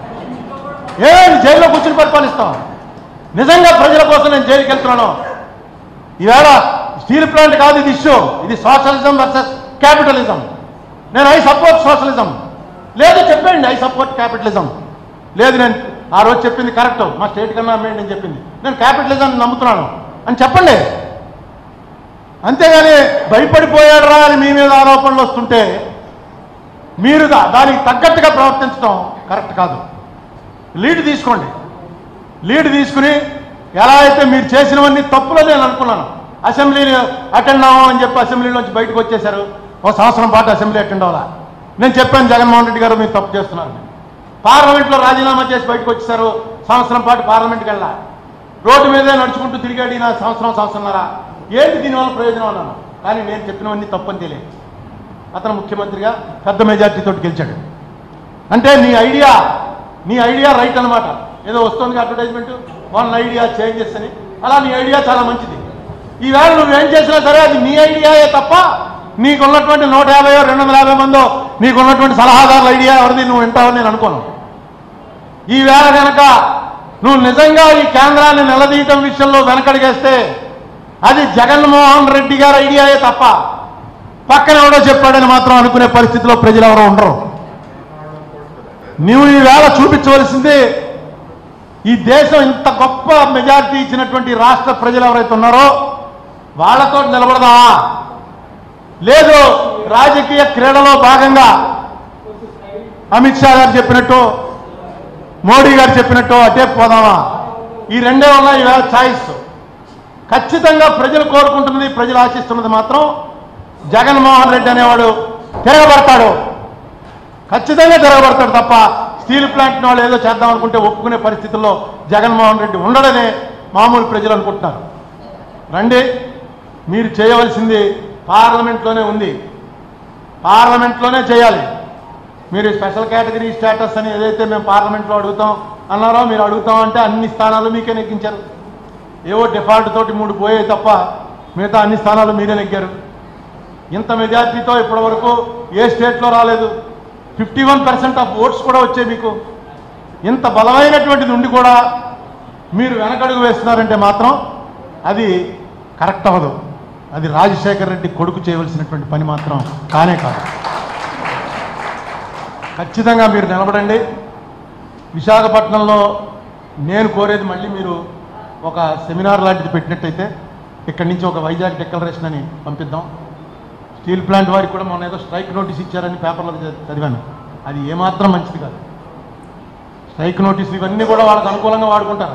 ఏ జైల్లో కూర్చుని పరిపాలిస్తాం నిజంగా ప్రజల కోసం నేను జైలుకి వెళ్తున్నాను ఈవేళ స్టీల్ ప్లాంట్ కాదు ఇది ఇష్యూ ఇది సోషలిజం వర్సెస్ క్యాపిటలిజం నేను ఐ సపోర్ట్ సోషలిజం లేదు చెప్పండి ఐ సపోర్ట్ క్యాపిటలిజం లేదు నేను ఆ రోజు చెప్పింది కరెక్ట్ మా స్టేట్ కన్నా అమ్మేయండి నేను చెప్పింది నేను క్యాపిటలిజం నమ్ముతున్నాను అని చెప్పండి అంతేగాని భయపడిపోయాడరా అని మీ మీద ఆరోపణలు వస్తుంటే మీరు దా- దానికి తగ్గట్టుగా ప్రవర్తించడం కరెక్ట్ కాదు లీడ్ తీసుకోండి లీడ్ తీసుకుని ఎలా అయితే మీరు చేసినవన్నీ తప్పులని నేను అనుకున్నాను అసెంబ్లీని అటెండ్ అవ్వం అని చెప్పి అసెంబ్లీలోంచి బయటకు వచ్చేశారు ఒక సంవత్సరం పాటు అసెంబ్లీ అటెండ్ అవ్వాలా నేను చెప్పాను జగన్మోహన్ రెడ్డి గారు మీరు తప్పు చేస్తున్నారు పార్లమెంట్లో రాజీనామా చేసి బయటకు వచ్చేసారు సంవత్సరం పాటు పార్లమెంట్కి వెళ్ళా రోడ్డు మీదే నడుచుకుంటూ తిరిగాడు నా సంవత్సరం సంవత్సరంన్నర ఏంటి దీనివల్ల ప్రయోజనం అన్నాను కానీ నేను చెప్పినవన్నీ తప్పని తెలియదు అతను ముఖ్యమంత్రిగా పెద్ద మెజార్టీతో గెలిచాడు అంటే నీ ఐడియా నీ ఐడియా రైట్ అన్నమాట ఏదో వస్తుంది అడ్వర్టైజ్మెంట్ వన్ ఐడియా చేంజెస్ అని అలా నీ ఐడియా చాలా మంచిది ఈవేళ నువ్వేం చేసినా సరే అది నీ ఐడియాయే తప్ప నీకున్నటువంటి నూట యాభై రెండు వందల యాభై మందో నీకున్నటువంటి సలహాదారుల ఐడియా ఎవరిది నువ్వు వింటావని నేను అనుకోను ఈవేళ కనుక నువ్వు నిజంగా ఈ కేంద్రాన్ని నిలదీయటం విషయంలో వెనకడిగేస్తే అది జగన్మోహన్ రెడ్డి గారి ఐడియాయే తప్ప పక్కన ఎవడో చెప్పాడని మాత్రం అనుకునే పరిస్థితిలో ప్రజలు ఎవరో ఉండరు నువ్వు ఈవేళ చూపించవలసింది ఈ దేశం ఇంత గొప్ప మెజారిటీ ఇచ్చినటువంటి రాష్ట్ర ప్రజలు ఎవరైతే ఉన్నారో వాళ్ళతో నిలబడదామా లేదు రాజకీయ క్రీడలో భాగంగా అమిత్ షా గారు చెప్పినట్టు మోడీ గారు చెప్పినట్టు అటే పోదామా ఈ రెండే ఉన్నాయి ఈవేళ ఛాయిస్ ఖచ్చితంగా ప్రజలు కోరుకుంటున్నది ప్రజలు ఆశిస్తున్నది మాత్రం జగన్మోహన్ రెడ్డి అనేవాడు తిరగబడతాడు ఖచ్చితంగా తిరగబడతాడు తప్ప స్టీల్ ప్లాంట్ వాళ్ళు ఏదో చేద్దాం అనుకుంటే ఒప్పుకునే పరిస్థితుల్లో జగన్మోహన్ రెడ్డి ఉండడనే మామూలు ప్రజలు అనుకుంటున్నారు రండి మీరు చేయవలసింది పార్లమెంట్లోనే ఉంది పార్లమెంట్లోనే చేయాలి మీరు స్పెషల్ కేటగిరీ స్టేటస్ అని ఏదైతే మేము పార్లమెంట్లో అడుగుతాం అన్నారో మీరు అడుగుతాం అంటే అన్ని స్థానాలు మీకే నెగ్గించారు ఏవో డిఫాల్ట్ తోటి మూడు పోయాయి తప్ప మిగతా అన్ని స్థానాలు మీరే నెగ్గారు ఇంత మెజార్టీతో ఇప్పటివరకు ఏ స్టేట్లో రాలేదు fifty one percent of votes కూడా వచ్చాయి మీకు ఇంత బలమైనటువంటిది ఉండి కూడా మీరు వెనకడుగు వేస్తున్నారంటే మాత్రం అది కరెక్ట్ అవ్వదు అది రాజశేఖర్ రెడ్డి కొడుకు చేయవలసినటువంటి పని మాత్రం కానే కాదు ఖచ్చితంగా మీరు నిలబడండి విశాఖపట్నంలో నేను కోరేది మళ్ళీ మీరు ఒక సెమినార్ లాంటిది పెట్టినట్టయితే ఇక్కడి నుంచి ఒక వైజాగ్ డిక్లరేషన్ అని పంపిద్దాం స్టీల్ ప్లాంట్ వారికి కూడా మొన్న ఏదో స్ట్రైక్ నోటీస్ ఇచ్చారని పేపర్లో చ- చదివాను అది ఏమాత్రం మంచిది కాదు స్ట్రైక్ నోటీసులు ఇవన్నీ కూడా వాళ్ళకి అనుకూలంగా వాడుకుంటారు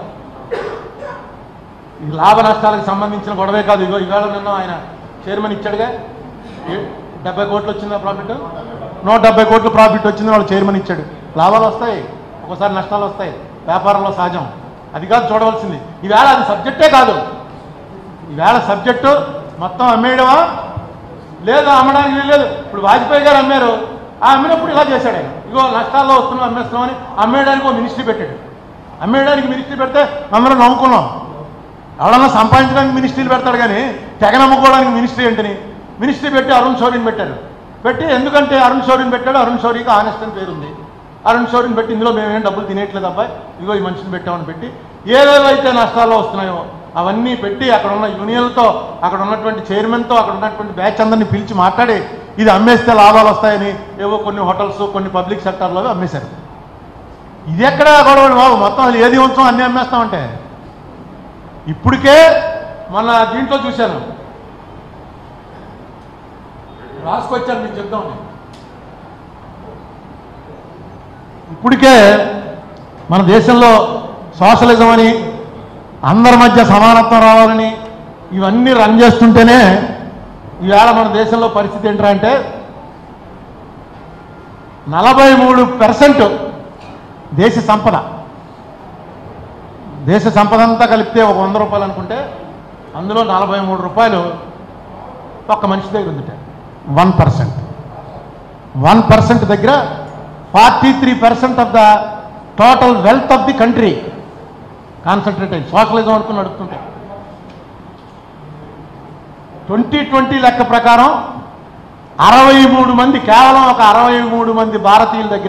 ఈ లాభ నష్టాలకు సంబంధించిన గొడవే కాదు ఇగో ఇవాళ నిన్న ఆయన చైర్మన్ ఇచ్చాడుగా ఏ- డెబ్బై కోట్లు వచ్చిందా ప్రాఫిట్ నూట డెబ్బై కోట్లు ప్రాఫిట్ వచ్చింది వాళ్ళు చైర్మన్ ఇచ్చాడు లాభాలు వస్తాయి ఒకసారి నష్టాలు వస్తాయి వ్యాపారంలో సహజం అది కాదు చూడవలసింది ఈవేళ అది సబ్జెక్టే కాదు ఈవేళ సబ్జెక్టు మొత్తం అమ్మేయడమా లేదు అమ్మడానికి లేదు ఇప్పుడు వాజ్పేయి గారు అమ్మారు ఆ అమ్మినప్పుడు ఇలా చేశాడు ఆయన ఇగో నష్టాల్లో వస్తున్నాం అమ్మేస్తున్నామని అమ్మేయడానికి ఒక మినిస్ట్రీ పెట్టాడు అమ్మేయడానికి మినిస్ట్రీ పెడితే అందరం నవ్వుకున్నాం ఎవడన్నా సంపాదించడానికి మినిస్ట్రీలు పెడతాడు కానీ తెగ నమ్ముకోవడానికి మినిస్ట్రీ ఏంటని మినిస్ట్రీ పెట్టి అరుణ్ షౌరిని పెట్టారు పెట్టి ఎందుకంటే అరుణ్ షౌరిని పెట్టాడు అరుణ్ షౌరికి ఆనెస్ట్ అని పేరుంది అరుణ్ షౌరిని పెట్టి ఇందులో మేమేం డబ్బులు తినేయట్లేదు అబ్బాయి ఇగో ఈ మనిషిని పెట్టామని పెట్టి ఏవేవైతే నష్టాల్లో వస్తున్నాయో అవన్నీ పెట్టి అక్కడ ఉన్న యూనియన్లతో అక్కడ ఉన్నటువంటి చైర్మన్తో అక్కడ ఉన్నటువంటి బ్యాచ్ అందరిని పిలిచి మాట్లాడి ఇది అమ్మేస్తే లాభాలు వస్తాయని ఏవో కొన్ని హోటల్స్ కొన్ని పబ్లిక్ సెక్టార్లో అమ్మేశారు ఇది ఎక్కడ గొడవలు బాబు మొత్తం అది ఏది ఉంచాం అన్నీ అమ్మేస్తామంటే ఇప్పటికే మన దీంట్లో చూశాను రాసుకొచ్చాను మీకు చెప్దామని ఇప్పటికే మన దేశంలో సోషలిజం అని అందరి మధ్య సమానత్వం రావాలని ఇవన్నీ రన్ చేస్తుంటేనే ఈవేళ మన దేశంలో పరిస్థితి ఏంట్రా అంటే నలభై మూడు పర్సెంట్ దేశ సంపద దేశ సంపద అంతా కలిపితే ఒక వంద రూపాయలు అనుకుంటే అందులో నలభై మూడు రూపాయలు ఒక్క మనిషి దగ్గర ఉందిట వన్ పర్సెంట్ వన్ పర్సెంట్ దగ్గర forty three percent of the total wealth of the country concentrate అయింది సోషలిజం అనుకుని నడుపుతుంటే ట్వంటీ ట్వంటీ లెక్క ప్రకారం అరవై మూడు మంది కేవలం ఒక అరవై మూడు మంది భారతీయుల దగ్గర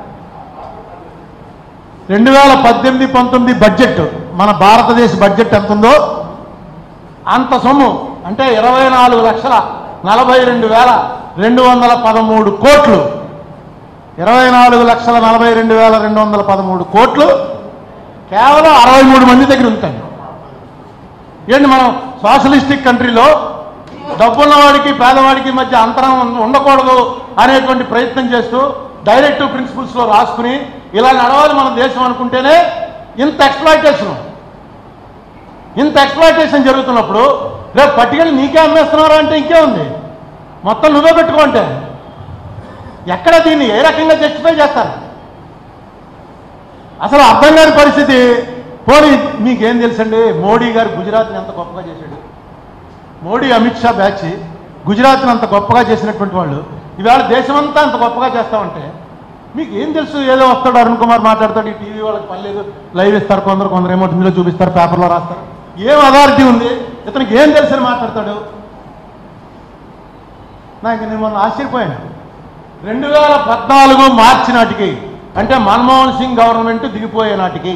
రెండు వేల పద్దెనిమిది పంతొమ్మిది బడ్జెట్ మన భారతదేశ బడ్జెట్ ఎంత ఉందో అంత సొమ్ము అంటే ఇరవై నాలుగు లక్షల నలభై రెండు వేల రెండు వందల పదమూడు కోట్లు ఇరవై నాలుగు లక్షల నలభై రెండు వేల రెండు వందల పదమూడు కోట్లు కేవలం అరవై మూడు మంది దగ్గర ఉంటాయి ఏంటి మనం సోషలిస్టిక్ కంట్రీలో డబ్బున్నవాడికి పేదవాడికి మధ్య అంతరం ఉండకూడదు అనేటువంటి ప్రయత్నం చేస్తూ డైరెక్టివ్ ప్రిన్సిపల్స్లో రాసుకుని ఇలా నడవాలి మన దేశం అనుకుంటేనే ఇంత ఎక్స్ప్లాయిటేషన్ ఇంత ఎక్స్ప్లాయిటేషన్ జరుగుతున్నప్పుడు రేపు పట్టుకెళ్ళి నీకే అమ్మేస్తున్నారా అంటే ఇంకే ఉంది మొత్తం నువ్వే పెట్టుకో అంటే ఎక్కడ దీన్ని ఏ రకంగా జస్టిఫై చేస్తారు అసలు అర్థం కాని పరిస్థితి పోనీ మీకేం తెలుసండి మోడీ గారు గుజరాత్ని ఎంత గొప్పగా చేశాడు మోడీ అమిత్ షా బ్యాచ్ గుజరాత్ని అంత గొప్పగా చేసినటువంటి వాళ్ళు ఈవేళ దేశమంతా అంత గొప్పగా చేస్తామంటే మీకు ఏం తెలుసు ఏదో వస్తాడు అరుణ్ కుమార్ మాట్లాడతాడు ఈ టీవీ వాళ్ళకి పని లేదు లైవ్ ఇస్తారు కొందరు కొందరు ఏమో ఇందులో చూపిస్తారు పేపర్లో రాస్తారు ఏం అథారిటీ ఉంది ఇతనికి ఏం తెలుసు అని మాట్లాడతాడు నాకు నేను మొన్న ఆశ్చర్యపోయాను రెండు వేల పద్నాలుగు మార్చి నాటికి అంటే మన్మోహన్ సింగ్ గవర్నమెంట్ దిగిపోయే నాటికి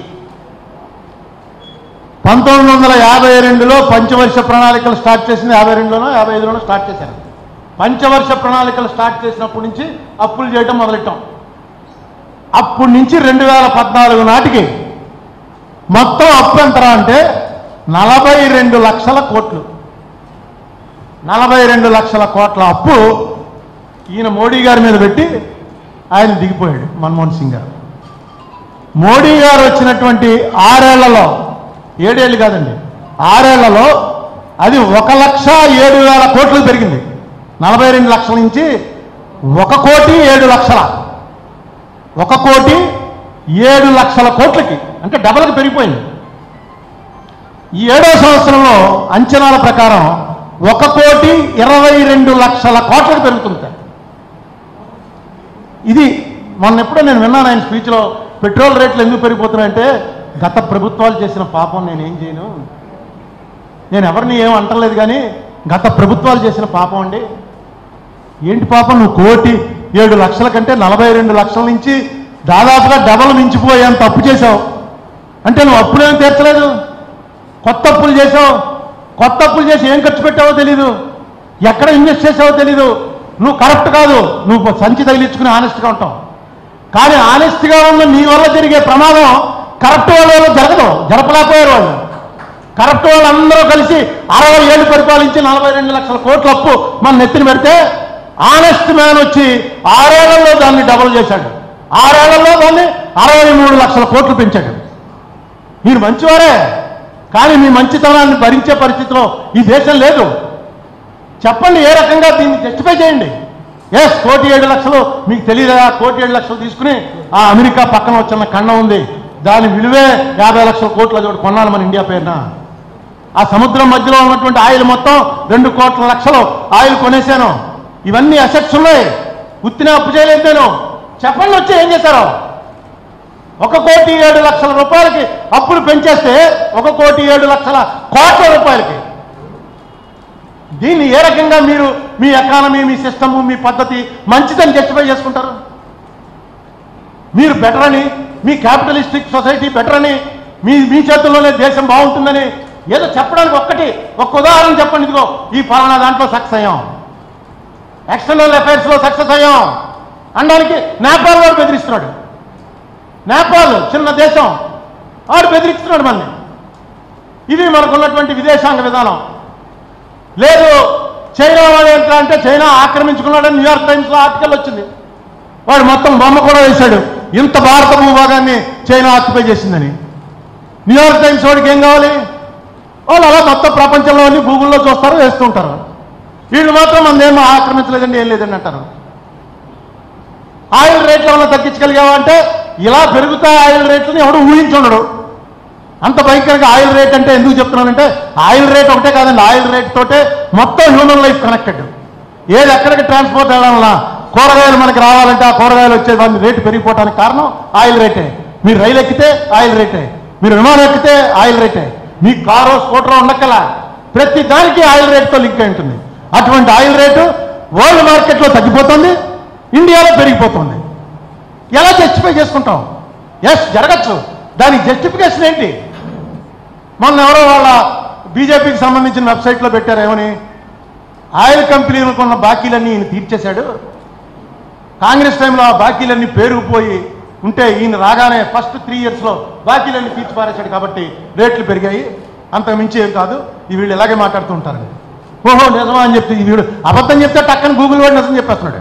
పంతొమ్మిది వందల యాభై రెండులో పంచవర్ష ప్రణాళికలు స్టార్ట్ చేసింది యాభై రెండులోనో యాభై ఐదులోనో స్టార్ట్ చేశారు పంచవర్ష ప్రణాళికలు స్టార్ట్ చేసినప్పటి నుంచి అప్పులు చేయటం మొదలెట్టాం అప్పటి నుంచి రెండు వేల పద్నాలుగు నాటికి మొత్తం అప్పు ఎంతరా అంటే నలభై రెండు లక్షల కోట్లు నలభై రెండు లక్షల కోట్ల అప్పు ఈయన మోడీ గారి మీద పెట్టి ఆయన దిగిపోయాడు మన్మోహన్ సింగ్ గారు మోడీ గారు వచ్చినటువంటి ఆరేళ్లలో ఏడేళ్ళు కాదండి ఆరేళ్లలో అది ఒక లక్ష ఏడు వేల కోట్లు పెరిగింది నలభై రెండు లక్షల నుంచి ఒక కోటి ఏడు లక్షల ఒక కోటి ఏడు లక్షల కోట్లకి అంటే డబల్కి పెరిగిపోయింది ఈ ఏడో సంవత్సరంలో అంచనాల ప్రకారం ఒక కోటి ఇరవై రెండు లక్షల కోట్లకు పెరుగుతుంది సార్ ఇది మొన్న ఎప్పుడో నేను విన్నాను ఆయన స్పీచ్లో పెట్రోల్ రేట్లు ఎందుకు పెరిగిపోతున్నాయంటే గత ప్రభుత్వాలు చేసిన పాపం నేనేం చేయను నేను ఎవరిని ఏం అంటలేదు కానీ గత ప్రభుత్వాలు చేసిన పాపం అండి ఏంటి పాపం నువ్వు కోటి ఏడు లక్షల కంటే నలభై రెండు లక్షల నుంచి దాదాపుగా డబల్ మించిపోయేంత అప్పు చేశావు అంటే నువ్వు అప్పులేం తీర్చలేదు కొత్త అప్పులు చేసావు కొత్త అప్పులు చేసి ఏం ఖర్చు పెట్టావో తెలీదు ఎక్కడ ఇన్వెస్ట్ చేసావో తెలీదు నువ్వు కరెక్ట్ కాదు నువ్వు సంచి తగిలించుకుని ఆనెస్ట్గా ఉంటావు కానీ ఆనెస్ట్గా ఉన్న నీ వల్ల జరిగే ప్రమాదం కరెక్ట్ వాళ్ళ వల్ల జరగదు జరపలేకపోయారు వాళ్ళు కరప్ట్ వాళ్ళందరూ కలిసి అరవై ఏళ్ళు పరిపాలించి నలభై రెండు లక్షల కోట్ల అప్పు మన నెత్తిన పెడితే ఆనెస్ట్ మ్యాన్ వచ్చి ఆరేళ్లలో దాన్ని డబుల్ చేశాడు ఆరేళ్లలో దాన్ని అరవై మూడు లక్షల కోట్లు పెంచాడు మీరు మంచివారే కానీ మీ మంచితనాన్ని భరించే పరిస్థితిలో ఈ దేశం లేదు చెప్పండి ఏ రకంగా దీన్ని జస్టిఫై చేయండి ఎస్ కోటి ఏడు లక్షలు మీకు తెలియదా కోటి ఏడు లక్షలు తీసుకుని ఆ అమెరికా పక్కన వచ్చిన కన్న ఉంది దాని విలువే యాభై లక్షల కోట్ల చోటు కొన్నాను మన ఇండియా పేరున ఆ సముద్రం మధ్యలో ఉన్నటువంటి ఆయిల్ మొత్తం రెండు కోట్ల లక్షలు ఆయిల్ కొనేశాను ఇవన్నీ అసెట్స్ ఉన్నాయి ఉత్తిన అప్పు చేయలేదు నేను చెప్పండి వచ్చి ఏం చేశారు ఒక కోటి ఏడు లక్షల రూపాయలకి అప్పులు పెంచేస్తే ఒక కోటి ఏడు లక్షల కోట్ల రూపాయలకి దీన్ని ఏ రకంగా మీరు మీ ఎకానమీ మీ సిస్టము మీ పద్ధతి మంచిదని జస్టిఫై చేసుకుంటారు మీరు బెటర్ అని మీ క్యాపిటలిస్టిక్ సొసైటీ బెటర్ అని మీ మీ చేతుల్లోనే దేశం బాగుంటుందని ఏదో చెప్పడానికి ఒక్కటి ఒక్క ఉదాహరణ చెప్పండి ఇదిగో ఈ ఫలానా దాంట్లో సక్సెస్ అయ్యాం ఎక్స్టర్నల్ అఫైర్స్లో సక్సెస్ అయ్యాం అనడానికి నేపాల్ వాడు బెదిరిస్తున్నాడు నేపాల్ చిన్న దేశం వాడు బెదిరిస్తున్నాడు మనల్ని ఇది మనకున్నటువంటి విదేశాంగ విధానం లేదు చైనా వాడు ఏంటంటే అంటే చైనా ఆక్రమించుకున్నాడని న్యూయార్క్ టైమ్స్లో ఆర్టికల్ వచ్చింది వాడు మొత్తం బొమ్మ కూడా వేశాడు ఇంత భారత భూభాగాన్ని చైనా ఆక్యుపై చేసిందని న్యూయార్క్ టైమ్స్ వాడికి ఏం కావాలి వాళ్ళు అలా మొత్తం ప్రపంచంలో అన్ని గూగుల్లో చూస్తారు వేస్తుంటారు వీళ్ళు మాత్రం మనదేమో ఆక్రమించలేదండి ఏం లేదండి అంటారు ఆయిల్ రేట్లు ఏమైనా తగ్గించగలిగావా అంటే ఇలా పెరుగుతాయి ఆయిల్ రేట్లని ఎవడు ఊహించుండడు అంత భయంకరంగా ఆయిల్ రేట్ అంటే ఎందుకు చెప్తున్నానంటే ఆయిల్ రేట్ ఒకటే కాదండి ఆయిల్ రేట్ తోటే మొత్తం హ్యూమన్ లైఫ్ కనెక్టెడ్ ఏది ఎక్కడికి ట్రాన్స్పోర్ట్ వెళ్ళాలన్నా కూరగాయలు మనకి రావాలంటే ఆ కూరగాయలు వచ్చే దాని రేటు పెరిగిపోవడానికి కారణం ఆయిల్ రేటే మీరు రైలు ఎక్కితే ఆయిల్ రేటే మీరు విమానం ఎక్కితే ఆయిల్ రేటే మీ కారు స్కూటర్ ఉండక్కల ప్రతి దానికి ఆయిల్ రేట్తో లింక్ అయి ఉంటుంది అటువంటి ఆయిల్ రేటు వరల్డ్ మార్కెట్లో తగ్గిపోతుంది ఇండియాలో పెరిగిపోతుంది ఎలా జస్టిఫై చేసుకుంటాం ఎస్ జరగచ్చు దానికి జస్టిఫికేషన్ ఏంటి మొన్న ఎవరో వాళ్ళ బీజేపీకి సంబంధించిన వెబ్సైట్లో పెట్టారు ఏమని ఆయిల్ కంపెనీలకు ఉన్న బాకీలన్నీ ఈయన తీర్చేశాడు కాంగ్రెస్ టైంలో ఆ బాకీలన్నీ పేరుకుపోయి ఉంటే ఈయన రాగానే ఫస్ట్ త్రీ ఇయర్స్లో బాకీలన్నీ తీర్చిపారేశాడు కాబట్టి రేట్లు పెరిగాయి అంతకు మించి ఏం కాదు ఈ వీళ్ళు ఇలాగే మాట్లాడుతూ ఉంటారండి ఓహో నిజమా అని చెప్తే ఈ వీడు అబద్ధం చెప్తే టక్కన గూగుల్ వాడు నిజం చెప్పేస్తున్నాడు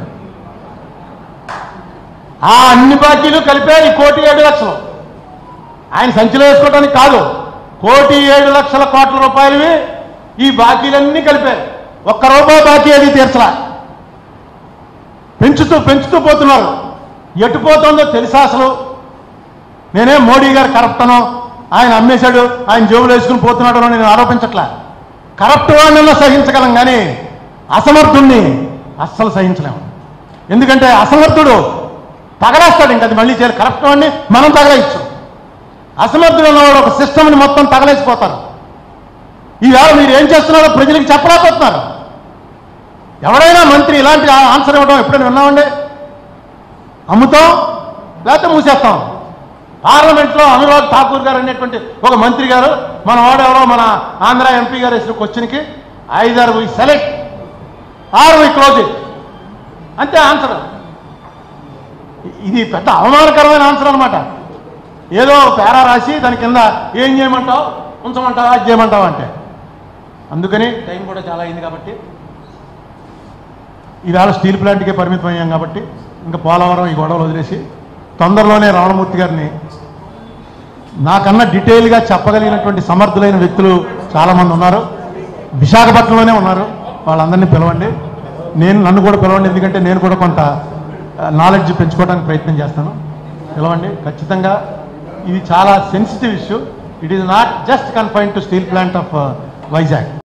ఆ అన్ని బాకీలు కలిపే ఈ కోటి ఏడు లక్షలు ఆయన సంచిలో వేసుకోవడానికి కాదు కోటి ఏడు లక్షల కోట్ల రూపాయలవి ఈ బాకీలన్నీ కలిపారు ఒక్క రూపాయి బాకీ అది తీర్చలా పెంచుతూ పెంచుతూ పోతున్నారు ఎటు పోతుందో తెలుసా అసలు నేనే మోడీ గారు కరప్టనో ఆయన అమ్మేశాడు ఆయన జేబులు వేసుకుని పోతున్నాడు అని నేను ఆరోపించట్లా కరప్ట్ వాడినన్నా సహించగలం కానీ అసమర్థుణ్ణి అస్సలు సహించలేము ఎందుకంటే అసమర్థుడు తగలేస్తాడు ఇంకా అది మళ్ళీ చేయాలి కరప్ట్ వాడిని మనం తగలేయచ్చు అసమర్థుడు ఉన్నవాడు ఒక సిస్టమ్ని మొత్తం తగలేసిపోతారు ఈవేళ మీరు ఏం చేస్తున్నారో ప్రజలకు చెప్పలేకపోతున్నారు ఎవరైనా మంత్రి ఇలాంటి ఆ- ఆన్సర్ ఇవ్వడం ఎప్పుడైనా విన్నామండి అమ్ముతాం లేకపోతే మూసేస్తాం పార్లమెంట్లో అనురాగ్ ఠాకూర్ గారు అనేటువంటి ఒక మంత్రి గారు మన వాడెవరో మన ఆంధ్ర ఎంపీ గారు వేసిన క్వశ్చన్కి ఐదారు వి సెలెక్ట్ ఆరు వి క్లోజ్ ఇట్ అంతే ఆన్సర్ ఇది పెద్ద అవమానకరమైన ఆన్సర్ అనమాట ఏదో పేరా రాసి దాని కింద ఏం చేయమంటావు ఉంచమంటావా అది చేయమంటావా అంటే అందుకని టైం కూడా చాలా అయింది కాబట్టి ఈవేళ స్టీల్ ప్లాంట్కే పరిమితం అయ్యాం కాబట్టి ఇంకా పోలవరం ఈ గొడవలు వదిలేసి తొందరలోనే రావణమూర్తి గారిని నాకన్నా డీటెయిల్గా చెప్పగలిగినటువంటి సమర్థులైన వ్యక్తులు చాలామంది ఉన్నారు విశాఖపట్నంలోనే ఉన్నారు వాళ్ళందరినీ పిలవండి నేను నన్ను కూడా పిలవండి ఎందుకంటే నేను కూడా కొంత నాలెడ్జ్ పెంచుకోవడానికి ప్రయత్నం చేస్తాను పిలవండి ఖచ్చితంగా ఇది చాలా sensitive issue it is not just confine to steel plant of Vizag